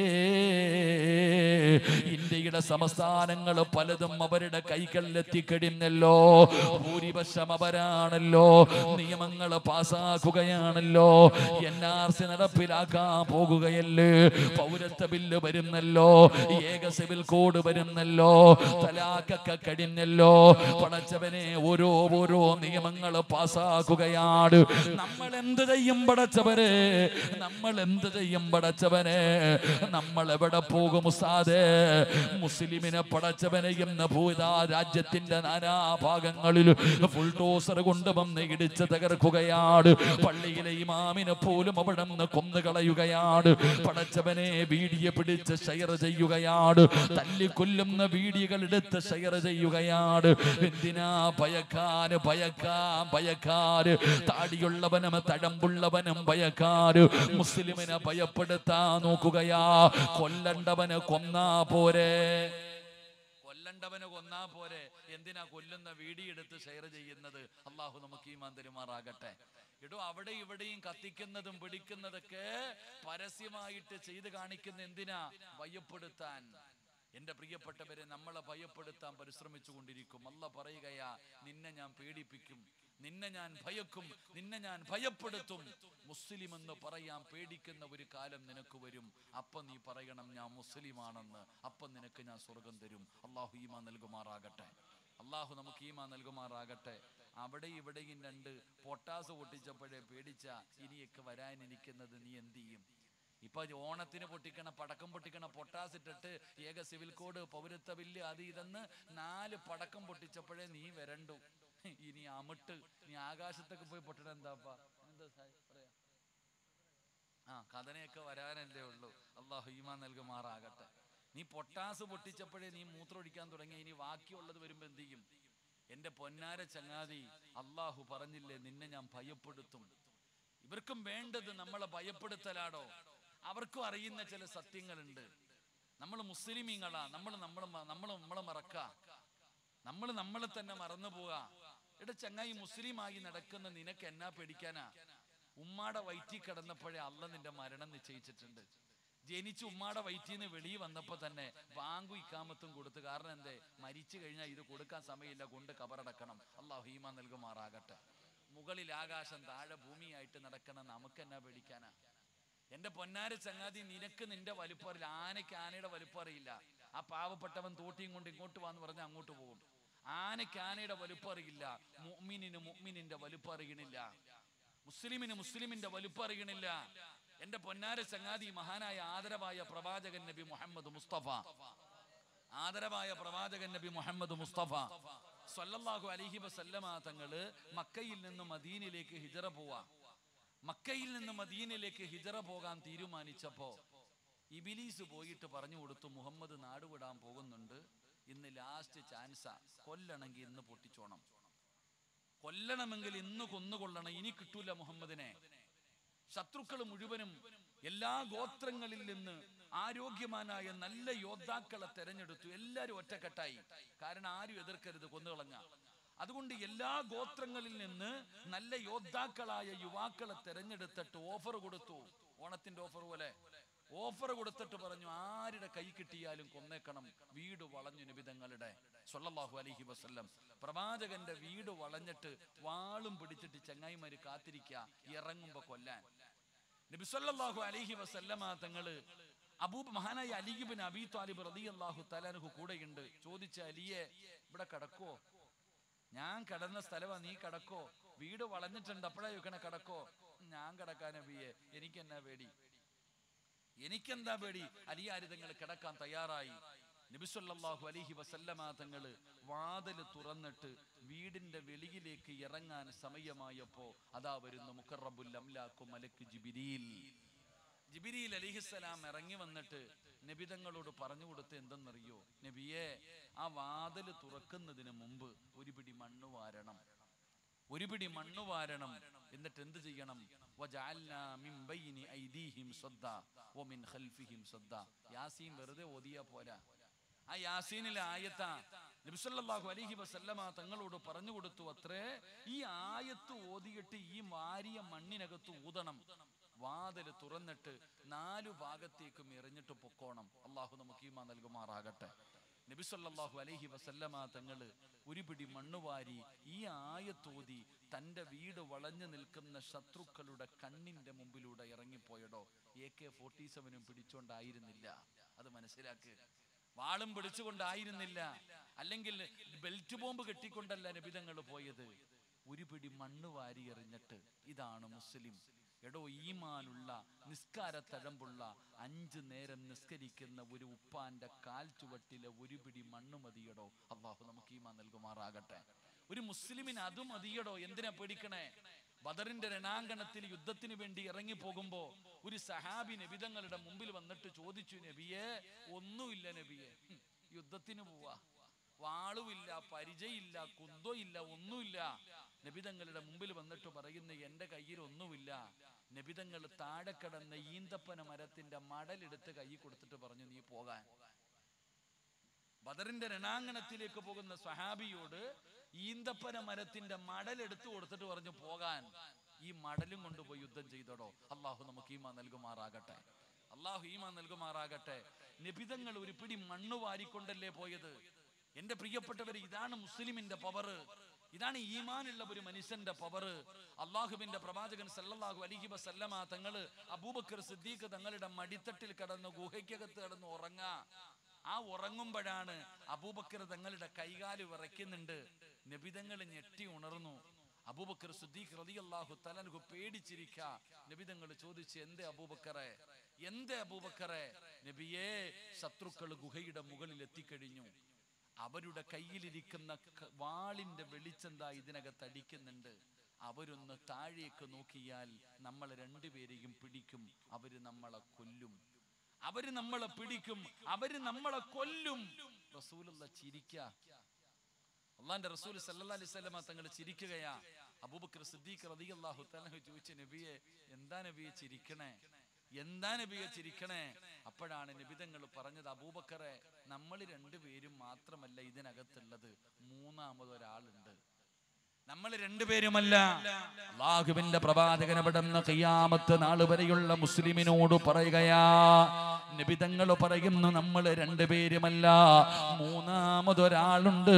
ഇന്ത്യയുടെ സംസ്ഥാനങ്ങൾ പലതും അവരുടെ കൈകളിലെത്തിക്കഴിഞ്ഞല്ലോ ഭൂരിപക്ഷം അവരാണല്ലോ നിയമങ്ങൾ പാസ്സാക്കുകയാണല്ലോ എൻ ആർ സി നടപ്പിലാക്കാൻ പോകുകയല്ലേ പൗരത്വ ബില്ല് വരുന്നല്ലോ ഏക സിവിൽ കോഡ് വരുന്നല്ലോ തലാക്കൊക്കെ കഴിഞ്ഞല്ലോ പടച്ചവനെ ഓരോ ഓരോ നിയമങ്ങൾ പാസ്സാക്കുകയാണ് നമ്മൾ എന്ത് ചെയ്യും പടച്ചവരെ നമ്മൾ എന്ത് ചെയ്യും പടച്ചവനെ നമ്മൾ എവിടെ പോകും ഉസ്താദേ മുസ്ലിമിനെ പടച്ചവനെ എന്ന ഭൂതാ രാജ്യത്തിന്റെ നാനാഭാഗങ്ങളിൽ ഫുൾ ടോസർ കൊണ്ടുവന്ന് ഇടിച്ച് തകർക്കുകയാണ് പള്ളിയിലെ ഇമാമിനെ പോലും അവിടെ നിന്ന് കൊന്നുകളയുകയാണ് പടച്ചവനെ വീഡിയോ പിടിച്ച് ഷെയർ ചെയ്യുകയാണ് തല്ലിക്കൊല്ലുന്ന വീഡിയോകൾ എടുത്ത് ഷെയർ ചെയ്യുകയാണ് എന്തിനാ ഭയക്കാന് ഭയക്കാൻ ഭയക്കാന് താടിയുള്ളവനും തഴമ്പുള്ളവനും ഭയക്കാന് മുസ്ലിമിനെ ഭയപ്പെടുത്താൻ നോക്കുകയാ കൊല്ലണ്ടവന് കൊന്നാ പോരെ കൊല്ലണ്ടവന് കൊന്നാ പോരെ എന്തിനാ കൊല്ലുന്ന വീഡിയോ എടുത്ത് ഷെയർ ചെയ്യുന്നത് അള്ളാഹു നമുക്ക് ഈമാൻ തരുമാറാകട്ടെ ഇടോ അവിടെ ഇവിടെയും കത്തിക്കുന്നതും പിടിക്കുന്നതൊക്കെ പരസ്യമായിട്ട് ചെയ്ത് കാണിക്കുന്ന എന്തിനാ ഭയപ്പെടുത്താൻ എന്റെ പ്രിയപ്പെട്ടവരെ നമ്മളെ ഭയപ്പെടുത്താൻ പരിശ്രമിച്ചു കൊണ്ടിരിക്കും അല്ല പറയുകയാ നിന്നെ ഞാൻ പേടിപ്പിക്കും നിന്നെ ഞാൻ ഭയക്കും നിന്നെ ഞാൻ ഭയപ്പെടുത്തും മുസ്ലിം എന്ന് പറയാൻ പേടിക്കുന്ന ഒരു കാലം നിനക്ക് വരും അപ്പൊ നീ പറയണം ഞാൻ മുസ്ലിമാണെന്ന് അപ്പൊ നിനക്ക് ഞാൻ സ്വർഗം തരും അള്ളാഹു ഈമാ നൽകുമാറാകട്ടെ അള്ളാഹു നമുക്ക് ഈമാ നൽകുമാറാകട്ടെ അവിടെ ഇവിടെയും രണ്ട് പൊട്ടാസ് പൊട്ടിച്ചപ്പോഴേ പേടിച്ച ഇനിയൊക്കെ വരാനിരിക്കുന്നത് നീ എന്ത് ചെയ്യും ഇപ്പൊ ഓണത്തിന് പൊട്ടിക്കണ പടക്കം പൊട്ടിക്കണ പൊട്ടാസ് ഇട്ടിട്ട് ഏക സിവിൽ കോഡ് പൗരത്വ ബില്ല് അത് ഇതെന്ന് നാല് പടക്കം പൊട്ടിച്ചപ്പോഴേ നീ വരണ്ടു ഇനി അമിട്ട് നീ ആകാശത്തൊക്കെ പോയി പൊട്ടണ എന്താപ്പാ എന്താ സായി പറയാ ആ കഥനയൊക്കെ വരാനല്ലേ ഉള്ളൂ അള്ളാഹു ഈമാ നൽകുമാറാകട്ടെ നീ പൊട്ടാസ് പൊട്ടിച്ചപ്പോഴേ നീ മൂത്രമൊഴിക്കാൻ തുടങ്ങി ഇനി ബാക്കിയുള്ളത് വരുമ്പോ എന്ത് ചെയ്യും എന്റെ പൊന്നാര ചങ്ങാതി അള്ളാഹു പറഞ്ഞില്ലേ നിന്നെ ഞാൻ ഭയപ്പെടുത്തും ഇവർക്കും വേണ്ടത് നമ്മളെ ഭയപ്പെടുത്തലാടോ അവർക്കും അറിയുന്ന ചില സത്യങ്ങളുണ്ട് നമ്മൾ മുസ്ലിമീങ്ങളാ നമ്മൾ നമ്മൾ നമ്മൾ നമ്മളെ മറക്ക നമ്മൾ നമ്മളെ തന്നെ മറന്നു പോവാ എടാ ചങ്ങായി മുസ്ലിമായി നടക്കുന്ന നിനക്ക് എന്നാ പേടിക്കാനാ ഉമ്മാടെ വയറ്റിൽ കിടന്നപ്പോഴേ അല്ല നിന്റെ മരണം നിശ്ചയിച്ചിട്ടുണ്ട് ജനിച്ച് ഉമ്മാടെ വയറ്റിൽ നിന്ന് വെളിയിൽ വന്നപ്പോ തന്നെ ബാങ്കു ഇക്കാമത്തും കൊടുത്തു കാരണം എന്തേ മരിച്ചു കഴിഞ്ഞാൽ ഇത് കൊടുക്കാൻ സമയമില്ല കൊണ്ട് കബറടക്കണം അള്ളാഹു ഹീമ നൽകുമാറാകട്ടെ മുകളിൽ ആകാശം താഴെ ഭൂമിയായിട്ട് നടക്കണം നമുക്ക് എന്നാ പേടിക്കാനാ എന്റെ പൊന്നാര ചങ്ങാതി നിനക്ക് നിന്റെ വലുപ്പം അറിയില്ല ആനയ്ക്ക് ആനയുടെ വലുപ്പം അറിയില്ല ആ പാവപ്പെട്ടവൻ തോട്ടിയും കൊണ്ട് ഇങ്ങോട്ട് വാന്ന് പറഞ്ഞ് അങ്ങോട്ട് പോകും ആനയ്ക്ക് ആനയുടെ വലുപ്പം അറിയില്ല മുഅ്മിനിന് മുഅ്മിനിന്റെ വലുപ്പം അറിയണില്ല മുസ്ലിമിന് മുസ്ലിമിന്റെ വലുപ്പം അറിയണില്ല എന്റെ പൊന്നാര ചങ്ങാതി മഹാനായ ആദരവായ പ്രവാചകൻ നബി മുഹമ്മദ് മുസ്തഫ ആദരവായ പ്രവാചകൻ നബി മുഹമ്മദ് മുസ്തഫ സല്ലല്ലാഹു അലൈഹി വസല്ലമ തങ്ങള് മക്കയിൽ നിന്ന് മദീനിലേക്ക് ഹിജറ പോവാ മക്കയിൽ നിന്ന് മദീനിലേക്ക് ഹിജറ പോകാൻ തീരുമാനിച്ചപ്പോ ഇബിലീസ് പോയിട്ട് പറഞ്ഞു കൊടുത്തു മുഹമ്മദ് നാടുവിടാൻ പോകുന്നുണ്ട് ഇന്ന് ലാസ്റ്റ് ചാൻസാ കൊല്ലണമെങ്കിൽ ഇന്ന് പൊട്ടിച്ചോണം കൊല്ലണമെങ്കിൽ ഇന്ന് കൊന്നുകൊള്ളണം ഇനി കിട്ടൂല മുഹമ്മദിനെ ശത്രുക്കൾ മുഴുവനും എല്ലാ ഗോത്രങ്ങളിൽ നിന്ന് ആരോഗ്യവാനായ നല്ല യോദ്ധാക്കളെ തെരഞ്ഞെടുത്തു എല്ലാവരും ഒറ്റക്കെട്ടായി കാരണം ആരും എതിർക്കരുത് കൊന്നുകളഞ്ഞ അതുകൊണ്ട് എല്ലാ ഗോത്രങ്ങളിൽ നിന്ന് നല്ല യോദ്ധാക്കളായ യുവാക്കളെ തെരഞ്ഞെടുത്തിട്ട് ഓഫർ കൊടുത്തു ഓണത്തിന്റെ ഓഫർ പോലെ ഓഫർ കൊടുത്തിട്ട് പറഞ്ഞു ആരുടെ കൈ കിട്ടിയാലും കൊന്നേക്കണം വീട് വളഞ്ഞു നിബിതങ്ങളുടെ സല്ലല്ലാഹു അലൈഹി വസല്ലം പ്രവാചകന്റെ വീട് വളഞ്ഞിട്ട് വാളും പിടിച്ചിട്ട് ചങ്ങായിമാര് കാത്തിരിക്കുക ഇറങ്ങുമ്പോ കൊല്ലാൻ നബി സല്ലല്ലാഹു അലൈഹി വസല്ലമ തങ്ങള് അബൂ മഹാനായ അലിബിൻ അബി താലിബ് റളിയല്ലാഹു തലാനഹു കൂടെയുണ്ട് ചോദിച്ച അലിയെ ഇവിടെ കിടക്കോ ഞാൻ കിടന്ന സ്ഥലമാ നീ കിടക്കോ വീട് വളഞ്ഞിട്ടുണ്ട് അപ്പോഴാ ചോദിക്കണ കിടക്കോ ഞാൻ കിടക്കാൻ നബിയെ എനിക്കെന്നാ പേടി എനിക്കെന്താ പേടി അലിയാരിതങ്ങൾ കിടക്കാൻ തയ്യാറായി നബിസ്വല്ലാഹു അലിഹി വസല്ലമ തങ്ങള് വാതില് തുറന്നിട്ട് വീടിന്റെ വെളിയിലേക്ക് ഇറങ്ങാൻ സമയമായപ്പോ അതാ വരുന്നു മുഖറബുൽ അംലാക്കു മലക്ക് ജിബിരിയിൽ ജിബിരിയിൽ അലിഹിസ്സലാം ഇറങ്ങി വന്നിട്ട് നബിതങ്ങളോട് പറഞ്ഞു കൊടുത്ത് എന്തെന്നറിയോ നബിയെ ആ വാതില് തുറക്കുന്നതിന് മുമ്പ് ഒരു പിടി മണ്ണ് വാരണം ഒരു പിടി മണ്ണ് വാരണം എന്നിട്ട് എന്ത് ചെയ്യണം വജഅൽനാ മിൻ ബൈനി ഐദീഹിം സദ്ദ വമിൻ ഖൽഫിഹിം സദ്ദ യാസീൻ വെറുതെ ഓതിയാ പോരാ ആ യാസീനിലെ ആയത്ത നബിസല്ലാഹു അലൈഹി വസല്ലമ തങ്ങളോട് പറഞ്ഞു കൊടുത്തു അത്രേ ഈ ആയത്ത് ഓതിയിട്ട് ഈ വാരിയ മണ്ണിനകത്ത് ഊതണം വാതില് തുറന്നിട്ട് നാലു ഭാഗത്തേക്കും എറിഞ്ഞിട്ട് പൊക്കോണം അള്ളാഹു നമുക്ക് ഈമാ നൽകുമാറാകട്ടെ നബിസല്ലാഹു അലൈഹി വസല്ലമ തങ്ങള് ഒരു പിടി മണ്ണുവാരി ഈ ആയത്തോതി തന്റെ വീട് വളഞ്ഞു നിൽക്കുന്ന ശത്രുക്കളുടെ കണ്ണിന്റെ മുമ്പിലൂടെ ഇറങ്ങിപ്പോയടോ എ കെ ഫോർട്ടി സെവനും പിടിച്ചോണ്ടായിരുന്നില്ല അത് മനസ്സിലാക്ക് വാളും പിടിച്ചുകൊണ്ടായിരുന്നില്ല അല്ലെങ്കിൽ ബെൽറ്റ് ബോംബ് കെട്ടിക്കൊണ്ടല്ല നബിതങ്ങൾ പോയത് ഒരു പിടി മണ്ണ് വാരി എറിഞ്ഞിട്ട് ഇതാണ് മുസ്ലിം എടോ ഈമാനുള്ള നിസ്കാര തഴമ്പുള്ള അഞ്ച് നേരം നിസ്കരിക്കുന്ന ഒരു ഉപ്പാന്റെ കാൽ ചുവട്ടിലെ ഒരു പിടി മണ്ണ് മതിയടോ അള്ളാഹു നമുക്ക് ഈമാൻ നൽകുമാറാകട്ടെ ഒരു മുസ്ലിമിന് അത് മതിയടോ എന്തിനാ പേടിക്കണേ ബദറിന്റെ രണാങ്കണത്തിൽ യുദ്ധത്തിന് വേണ്ടി ഇറങ്ങി പോകുമ്പോ ഒരു സഹാബി നബിതങ്ങളുടെ മുമ്പിൽ വന്നിട്ട് ചോദിച്ചു നബിയെ ഒന്നുമില്ല നബിയെ ഹും, യുദ്ധത്തിന് പോവാ വാളുമില്ല പരിചയില്ല കുന്തമില്ല ഒന്നുമില്ല നബിതങ്ങളുടെ മുമ്പിൽ വന്നിട്ട് പറയുന്ന എന്റെ കയ്യിൽ ഒന്നുമില്ല നബിതങ്ങൾ താഴെ കിടന്ന ഈന്തപ്പന മരത്തിന്റെ മടലെടുത്ത് കൈ കൊടുത്തിട്ട് പറഞ്ഞു നീ പോകാൻ ബദറിന്റെ രണാങ്കണത്തിലേക്ക് പോകുന്ന സഹാബിയോട് ഈന്തപ്പന മരത്തിന്റെ മടലെടുത്ത് കൊടുത്തിട്ട് പറഞ്ഞു പോകാൻ ഈ മടലും കൊണ്ടുപോയി യുദ്ധം ചെയ്തോടോ അള്ളാഹു നമുക്ക് ഈമാ നൽകുമാറാകട്ടെ അള്ളാഹു ഈമാ നൽകുമാറാകട്ടെ നിബിതങ്ങൾ ഒരു പിടി മണ്ണ് വാരിക്കൊണ്ടല്ലേ പോയത് എന്റെ പ്രിയപ്പെട്ടവർ ഇതാണ് മുസ്ലിമിന്റെ പവറ് ഇതാണ് ഈമാനുള്ള ഒരു മനുഷ്യന്റെ പവറ് അള്ളാഹുവിന്റെ പ്രവാചകൻ സല്ലല്ലാഹു അലൈഹി വസല്ലമ തങ്ങള് അബൂബക്കർ സിദ്ദീഖ് തങ്ങളുടെ മടിത്തട്ടിൽ കിടന്ന് ഗുഹയ്ക്കകത്ത് കിടന്ന് ഉറങ്ങാ ആ ഉറങ്ങുമ്പോഴാണ് അബൂബക്കർ തങ്ങളുടെ കൈകാല് വിറയ്ക്കുന്നുണ്ട് നബിതങ്ങൾ ഞെട്ടി ഉണർന്നു അബൂബക്കർ സുദ്ദീഖ് റളിയല്ലാഹു തലൻഹു പേടിച്ചിരിക്ക നബിതങ്ങൾ ചോദിച്ചു എന്തേ അബൂബക്കറെ എന്തേ അബൂബക്കറെ നബിയേ ശത്രുക്കൾ ഗുഹയുടെ മുകളിൽ എത്തിക്കഴിഞ്ഞു അവരുടെ കയ്യിലിരിക്കുന്ന ക- വാളിന്റെ വെളിച്ചെന്താ ഇതിനകത്ത് അടിക്കുന്നുണ്ട് അവരൊന്ന് താഴേക്ക് നോക്കിയാൽ നമ്മൾ രണ്ടുപേരെയും പിടിക്കും അവര് നമ്മളെ കൊല്ലും അവര് നമ്മളെ പിടിക്കും അവര് നമ്മളെ കൊല്ലും റസൂലുള്ള ചിരിക്ക അള്ളാന്റെ റസൂൽ സല്ലല്ലാഹു അലൈഹി വസല്ലമ തങ്ങൾ ചിരിക്കുകയാ അബൂബക്കർ സിദ്ദീഖ് റളിയല്ലാഹു തആല ചോദിച്ചു നബിയെ എന്താ നബിയെ ചിരിക്കണേ എന്താ നബിയെ ചിരിക്കണേ അപ്പോഴാണ് നബിതങ്ങൾ പറഞ്ഞത് അബൂബക്കറെ നമ്മൾ രണ്ടുപേരും മാത്രമല്ല ഇതിനകത്തുള്ളത് മൂന്നാമതൊരാളുണ്ട് നമ്മൾ രണ്ടുപേരുമല്ല അള്ളാഹുവിന്റെ പ്രവാചകൻ അവിടുന്ന് കയ്യാമത്ത് നാൾ വരെയുള്ള മുസ്ലിമിനോട് പറയുകയാ നിബിതങ്ങൾ പറയുന്നു നമ്മൾ രണ്ടുപേരുമല്ല മൂന്നാമതൊരാളുണ്ട്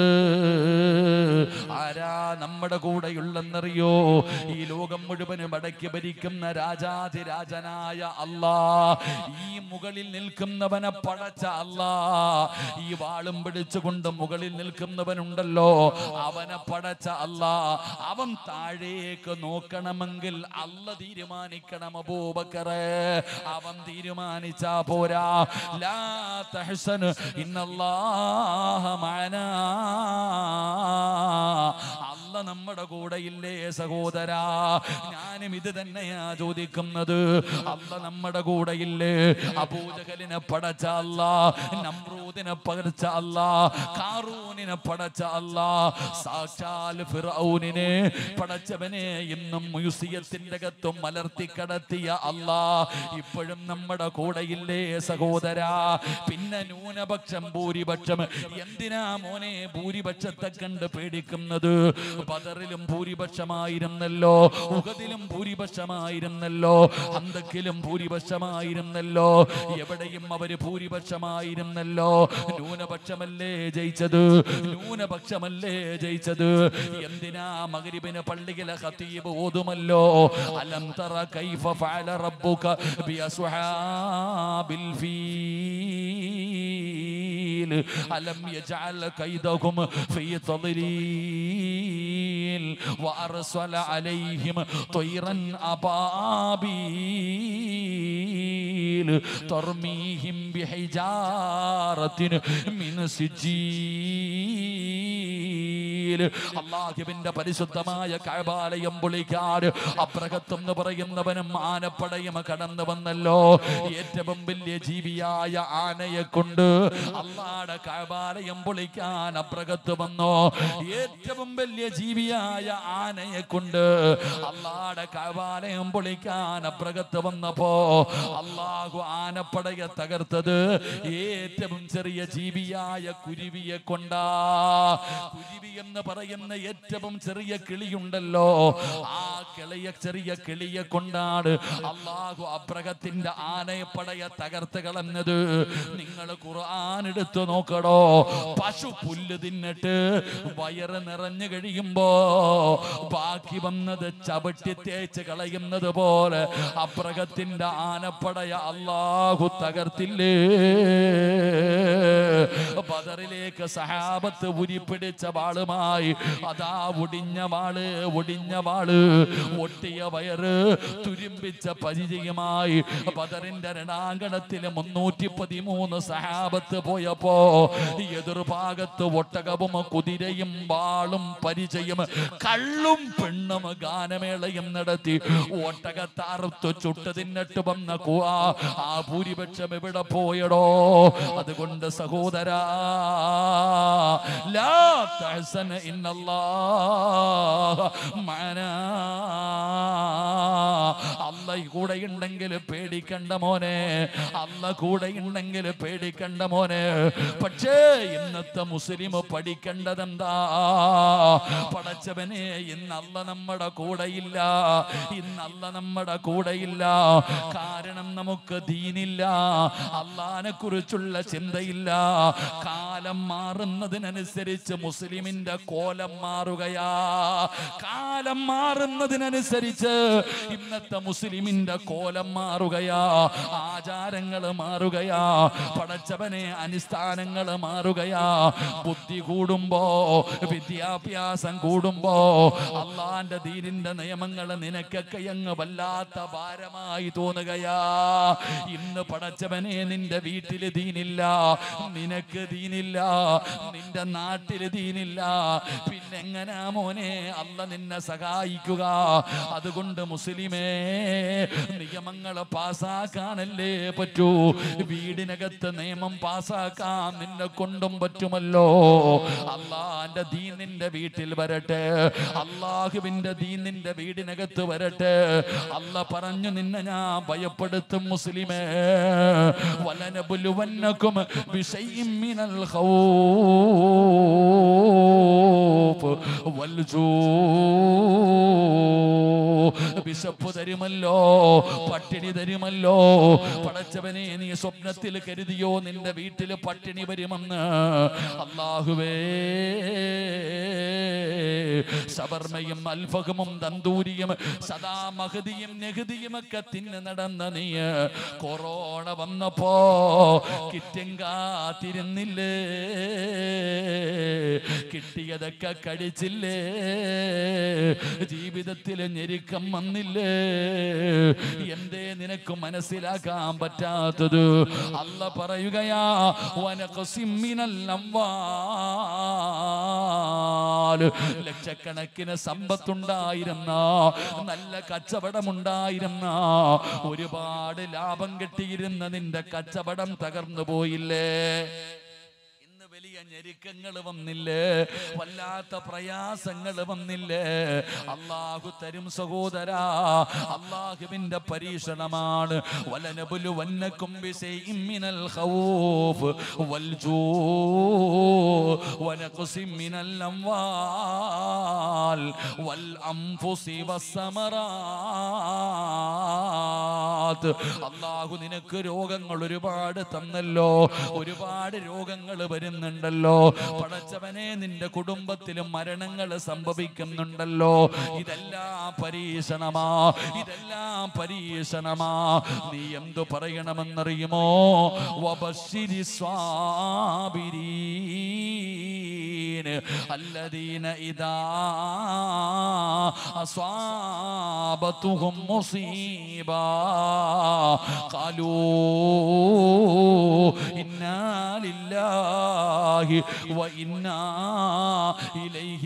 ആരാ നമ്മുടെ കൂടെയുള്ളെന്നറിയോ ഈ ലോകം മുഴുവനും അടക്കി ഭരിക്കുന്ന രാജാതിരാജനായ അല്ലാ ഈ മുകളിൽ നിൽക്കുന്നവനെ പടച്ച അല്ലാ ഈ വാളും പിടിച്ചുകൊണ്ട് മുകളിൽ നിൽക്കുന്നവനുണ്ടല്ലോ അവനെ പടച്ച അല്ലാ അവൻ താഴേക്ക് നോക്കണമെങ്കിൽ അല്ല തീരുമാനിക്കണം അബൂബക്കറെ അവൻ തീരുമാനിച്ചാ പോരാ ലാ തഹ്സൻ ഇന്നല്ലാഹ മഅനാ അല്ല നമ്മുടെ കൂടെയില്ലേ സഹോദരാ ഞാനും ഇത് തന്നെയാ ചോദിക്കുന്നത് അല്ല നമ്മുടെ കൂടെയില്ലേ അബൂജഹലിനെ പടച്ച അല്ല നമ്രൂദിനെ പകർച്ച അല്ല കാറൂനിനെ പടച്ച അല്ല സാക്ഷാൽ ഫിറൌനിനെ പടച്ചവനെ ഇന്നും മ്യൂസിയത്തിന്റെ അകത്തും മലർത്തി കടത്തിയ അല്ല ഇപ്പോഴും നമ്മുടെ കൂടെയില്ലേ സഹോദരാ പിന്നെ ന്യൂനപക്ഷം ഭൂരിപക്ഷം എന്തിനാ മോനെ ഭൂരിപക്ഷത്തെ കണ്ട് പേടിക്കുന്നത് ബദറിലും ഭൂരിപക്ഷമായിരുന്നല്ലോ ഉഹദിലും ഭൂരിപക്ഷമായിരുന്നല്ലോ അന്തക്കിലും ഭൂരിപക്ഷമായിരുന്നല്ലോ എവിടെയും അവര് ഭൂരിപക്ഷമായിരുന്നല്ലോ ന്യൂനപക്ഷമല്ലേ ജയിച്ചത് ന്യൂനപക്ഷമല്ലേ ജയിച്ചത് എന്തിനാ മകരിബിന് പള്ളിയിലെ ഖതീബ് ഓതുമല്ലോ അലം തറ കൈഫ ഫഅല റബ്ബുക ബി അസ്ഹാബിൽ ഫീൽ അലം യജഅൽ കൈദഹും ഫീ തദ്ലീൽ وأرسل عليهم طيرا أبابيل ترميهم بحجارة من سجيل അള്ളാഹുവിന്റെ പരിശുദ്ധമായ കഴബാലയം പൊളിക്കാർ അപ്രകത്വം എന്ന് പറയുന്നവനും ആനപ്പടയും കടന്നു വന്നല്ലോ ഏറ്റവും വലിയ ജീവിയായ ആനയെ കൊണ്ട് അള്ളാടെ കഴബാലയം പൊളിക്കാൻ അപ്രകത്ത് വന്നോ ഏറ്റവും വലിയ ജീവിയായ ആനയെ കൊണ്ട് അള്ളാടെ കഴബാലയം പൊളിക്കാൻ അപ്രകത്ത് വന്നപ്പോ അള്ളാഹു ആനപ്പടയെ തകർത്തത് ഏറ്റവും ചെറിയ ജീവിയായ കുരുവിയെ കൊണ്ടാ കുരുവി എന്ന് പറയുന്ന ഏറ്റവും ചെറിയ കിളിയുണ്ടല്ലോ ആ കിളിയ ചെറിയ കിളിയെ കൊണ്ടാണ് അള്ളാഹു അബ്രഹത്തിന്റെ ആനയപ്പടയെ തകർത്ത് കളഞ്ഞത് നിങ്ങൾ ഖുർആൻ എടുത്തു നോക്കടോ പശു പുല്ല് തിന്നിട്ട് വയറ് നിറഞ്ഞു കഴിയുമ്പോ ബാക്കി വന്നത് ചവിട്ടി തേച്ച് കളയുന്നത് പോലെ അബ്രഹത്തിന്റെ ആനപ്പടയ അള്ളാഹു തകർത്തില്ലേ ബദറിലേക്ക് സഹാബത്ത് ഉരിപ്പിടിച്ച വാളുമായി അതാ ഒടിഞ്ഞ വാള് ഒടിഞ്ഞ വാള് ഒട്ടിയ വയറ് തുരുമ്പിച്ച പരിചയമായി ബദറിന്റെ രണാങ്കണത്തില് മുന്നൂറ്റി പതിമൂന്ന് സഹാബത്ത് പോയപ്പോ എതിർഭാഗത്ത് ഒട്ടകവും കുതിരയും വാളും പരിചയം കള്ളും പെണ്ണും ഗാനമേളയും നടത്തി ഒട്ടകത്താർത്ത് ചുട്ട് തിന്നിട്ട് വന്ന കുവാ ആ ഭൂരിപക്ഷം എവിടെ പോയടോ അതുകൊണ്ട് സഹോദരാ ലാ തഹ്സന ഇന്നല്ലാഹ മഅനാ അല്ല കൂടെ ഉണ്ടെങ്കിൽ പേടിക്കണ്ട മോനെ അല്ല കൂടെ ഉണ്ടെങ്കിൽ പേടിക്കണ്ട മോനെ പക്ഷേ ഇന്നത്തെ മുസ്ലിം പഠിക്കേണ്ടതെന്താ പടച്ചവനെ ഇന്നല്ല നമ്മുടെ കൂടെയില്ല ഇന്നല്ല നമ്മുടെ കൂടെയില്ല കാരണം നമുക്ക് ദീനില്ല അള്ളാനെ കുറിച്ചുള്ള ചിന്തയില്ല കാലം മാറുന്നതിനനുസരിച്ച് മുസ്ലിമിന്റെ കോലം മാറുകയാ കാലം മാറുന്നതിനനുസരിച്ച് ഇന്നത്തെ മുസ്ലിമിന്റെ കോലം മാറുകയാ ആചാരങ്ങൾ മാറുകയാ പടച്ചവനെ അനുഷ്ഠാനങ്ങൾ മാറുകയാ ബുദ്ധി കൂടുമ്പോ വിദ്യാഭ്യാസം കൂടുമ്പോ അള്ളാന്റെ ദീനിന്റെ നിയമങ്ങൾ നിനക്കൊക്കെ അങ്ങ് വല്ലാത്ത ഭാരമായി തോന്നുകയാ ഇന്ന് പടച്ചവനെ നിന്റെ വീട്ടില് ദീനില്ല നിനക്ക് ദീനില്ല നിന്റെ നാട്ടില് ദീനില്ല പിന്നെ എങ്ങനാ മോനെ അല്ല നിന്നെ സഹായിക്കുക അതുകൊണ്ട് മുസ്ലിമേ നിയമങ്ങൾ പാസ്സാക്കാനല്ലേ പറ്റൂ വീടിനകത്ത് നിയമം പാസ്സാക്കാൻ നിന്നെ കൊണ്ടും പറ്റുമല്ലോ അള്ളാന്റെ ദീൻ നിന്റെ വീട്ടിൽ വരട്ടെ അള്ളാഹുവിന്റെ ദീൻ നിന്റെ വീടിനകത്ത് വരട്ടെ അല്ല പറഞ്ഞു നിന്നെ ഞാൻ ഭയപ്പെടുത്തും മുസ്ലിമേ വലനബുലുവന്നക്കും ബിശൈഇം മിനൽ ഖൗഫ് വൽജൂ വിശപ്പ് തരുമല്ലോ പട്ടിണി തരുമല്ലോ പടച്ചവനെ നീ സ്വപ്നത്തിൽ കരുതിയോ നിന്റെ വീട്ടിൽ പട്ടിണി വരുമെന്ന് അള്ളാഹുവേ സവർമ്മയും അൽഫഹമും തന്തൂരിയും സദാ മഹതിയും നെഹതിയും ഒക്കെ തിന്ന് നടന്ന നീ കൊറോണ വന്നപ്പോ കിറ്റും കാത്തിരുന്നില്ലേ കിട്ടിയതൊക്കെ കടിച്ചില്ലേ ജീവിതത്തിൽ ഞെരുക്കം വന്നില്ലേ എന്തേ നിനക്ക് മനസ്സിലാക്കാൻ പറ്റാത്തത് അല്ല പറയുകയാ വനഖസിമ്മിനൽ അംവാൽ ലക്ഷക്കണക്കിന് ലക്ഷക്കണക്കിന് സമ്പത്തുണ്ടായിരുന്ന നല്ല കച്ചവടമുണ്ടായിരുന്ന ഒരുപാട് ലാഭം കിട്ടിയിരുന്ന നിന്റെ കച്ചവടം തകർന്നു പോയില്ലേ ഇന്ന് വലിയ ഞെരുക്കങ്ങൾ വന്നില്ലേ വല്ലാത്ത പ്രയാസങ്ങൾ വന്നില്ലേ അള്ളാഹു തരും സഹോദരാ അള്ളാഹുവിന്റെ പരീക്ഷണമാണ് വലനബുലു വന്നക്കും ബിശൈഇം മിനൽ ഖൗഫ് വൽജൂ വനഖസിം മിനൽ അംവാൽ വൽ അൻഫുസി വസ്സമറാത്ത് അള്ളാഹു നിനക്ക് രോഗങ്ങൾ ഒരുപാട് തന്നല്ലോ ഒരുപാട് രോഗങ്ങൾ വരുന്നുണ്ടല്ലോ പടച്ചവനെ നിന്റെ കുടുംബത്തിലും മരണങ്ങൾ സംഭവിക്കുന്നുണ്ടല്ലോ ഇതെല്ലാം പരീക്ഷണമാ ഇതെല്ലാം പരീക്ഷണമാ നീ എന്തു പറയണമെന്നറിയുമോ വബശ്ശിരി സ്വാബിരീൻ الذين إذا أصابتهم مصيبة قالوا إنا لله وإنا إليه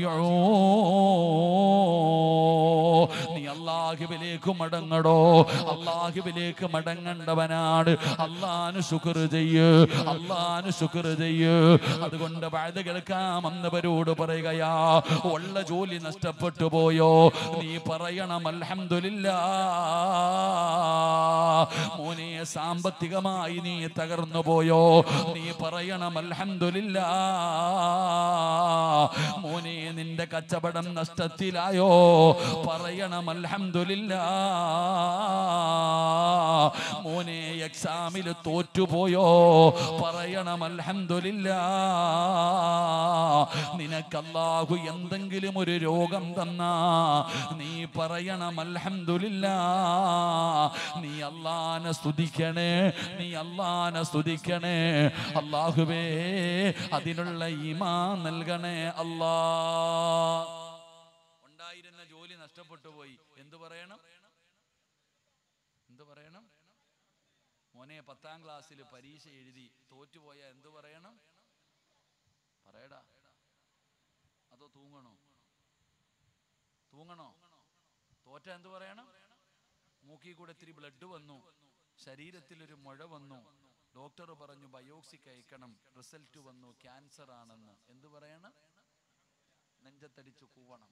راجعون നീ അള്ളാഹുവിലേക്ക് മടങ്ങടോ അള്ളാഹുവിലേക്ക് മടങ്ങേണ്ടവനാണ് അള്ളാന് ശുക്ർ ചെയ്യ് അള്ളാന് ശുക്ർ ചെയ്യ് അതുകൊണ്ട് വഴുത കേൾക്കാമെന്നവരോട് പറയുകയാ ഉള്ള ജോലി നഷ്ടപ്പെട്ടു പോയോ നീ പറയണം അൽഹംദുലില്ലാ മോനെ സാമ്പത്തികമായി നീ തകർന്നു പോയോ നീ പറയണം അൽഹംദുലില്ലാ മോനെ നിന്റെ കച്ചവടം നഷ്ടത്തിലായോ പറയണം അൽഹംദുലില്ലാ മോനെ എക്സാമിൽ തോറ്റുപോയോ പറയണം അൽഹംദുലില്ലാ നിനക്കല്ലാഹു എന്തെങ്കിലും ഒരു രോഗം തന്നാ നീ പറയണം അൽഹംദുലില്ലാ നീ അള്ളാനെ സ്തുതിക്കണേ നീ അള്ളാനെ സ്തുതിക്കണേ അള്ളാഹുവേ അതിനുള്ള ഈമാ നൽകണേ അല്ലാ ഉണ്ടായിരുന്ന ജോലി നഷ്ടപ്പെട്ടു പോയി എന്തു പറയണം എന്തു പറയണം മോനെ പത്താം ക്ലാസ്സിൽ പരീക്ഷ എഴുതി തോറ്റുപോയ എന്തു പറയണം പറയടാ അതോ തൂങ്ങണോ തൂങ്ങണോ തോറ്റ എന്തു പറയണം മൂക്കി കൂടെ ഇത്തിരി ബ്ലഡ് വന്നു ശരീരത്തിൽ ഒരു മുഴ വന്നു ഡോക്ടർ പറഞ്ഞു ബയോക്സിക്ക് അയക്കണം റിസൾട്ട് വന്നു ക്യാൻസർ ആണെന്ന് എന്തു പറയണം നെഞ്ചത്തടിച്ചു കൂവണം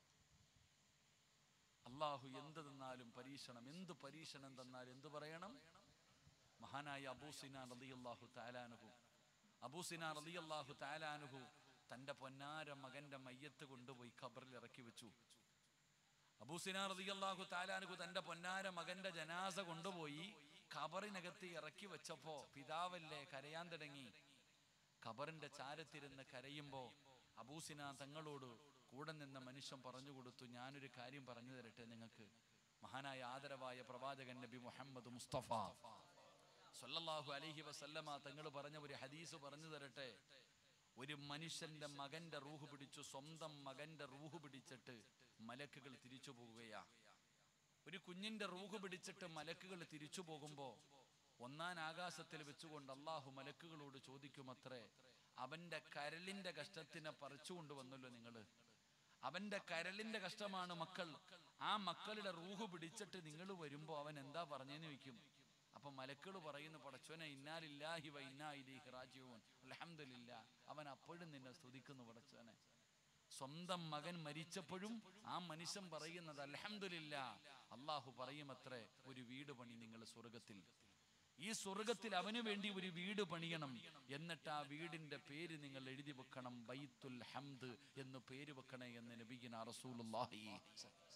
അള്ളാഹു എന്ത് തന്നാലും പരീക്ഷണം എന്ത് പരീക്ഷണം തന്നാലും എന്ത് പറയണം മഹാനായ അബൂസിന റളിയല്ലാഹു താലാനുഹു അബൂസിന റളിയല്ലാഹു താലാനുഹു തന്റെ പൊന്നാര മകന്റെ മയ്യത്ത് കൊണ്ടുപോയി ഖബറിൽ ഇറക്കി വെച്ചു അബൂസിന റളിയല്ലാഹു താലാനുഹു തന്റെ പൊന്നാര മകന്റെ ജനാസ കൊണ്ടുപോയി ഖബറിനകത്ത് ഇറക്കി വെച്ചപ്പോ പിതാവല്ലേ കരയാൻ തുടങ്ങി ഖബറിന്റെ ചാരത്തിരുന്ന് കരയുമ്പോ അബൂസിന തങ്ങളോട് കൂടെ നിന്ന മനുഷ്യൻ പറഞ്ഞു കൊടുത്തു ഞാനൊരു കാര്യം പറഞ്ഞു തരട്ടെ നിങ്ങൾക്ക് മഹാനായ ആദരവായ പ്രവാചകൻ നബി മുഹമ്മദ് മുസ്തഫ സല്ലല്ലാഹു അലൈഹി വസല്ലമ തങ്ങൾ പറഞ്ഞ ഒരു ഹദീസ് പറഞ്ഞു തരട്ടെ ഒരു മനുഷ്യന്റെ മകന്റെ റൂഹ് പിടിച്ചു സ്വന്തം മകന്റെ റൂഹ് പിടിച്ചിട്ട് മലക്കുകൾ തിരിച്ചു പോവുകയാ ഒരു കുഞ്ഞിന്റെ റൂഹ് പിടിച്ചിട്ട് മലക്കുകൾ തിരിച്ചു പോകുമ്പോ ഒന്നാം ആകാശത്തിൽ വെച്ചുകൊണ്ട് അള്ളാഹു മലക്കുകളോട് ചോദിക്കുമത്രേ അവന്റെ കരളിന്റെ കഷ്ടത്തിനെ പറിച്ചു കൊണ്ടുവന്നല്ലോ നിങ്ങള് അവന്റെ കരളിന്റെ കഷ്ടമാണ് മക്കൾ ആ മക്കളുടെ റൂഹ് പിടിച്ചിട്ട് നിങ്ങൾ വരുമ്പോ അവൻ എന്താ പറഞ്ഞെന്ന് ചോദിക്കും അപ്പൊ മലക്കൾ പറയുന്നു പടച്ചോനെ ഇന്നാലില്ലാഹി വ ഇന്നാ ഇലൈഹി റാജിഊൻ അൽഹംദുലില്ലാ അവൻ അപ്പോഴും നിന്നെ സ്തുതിക്കുന്നു പടച്ചോനെ സ്വന്തം മകൻ മരിച്ചപ്പോഴും ആ മനുഷ്യൻ പറയുന്നത് അൽഹംദുലില്ല അള്ളാഹു പറയുമത്രേ ഒരു വീട് പണി നിങ്ങൾ സ്വർഗത്തിൽ ഈ സ്വർഗത്തിൽ അവന് വേണ്ടി ഒരു വീട് പണിയണം എന്നിട്ട് ആ വീടിന്റെ പേര് നിങ്ങൾ എഴുതി വെക്കണം ബൈത്തുൽ ഹംദ് എന്ന് പേര് വെക്കണേ എന്ന് നബിഗിന റസൂലുള്ളാഹി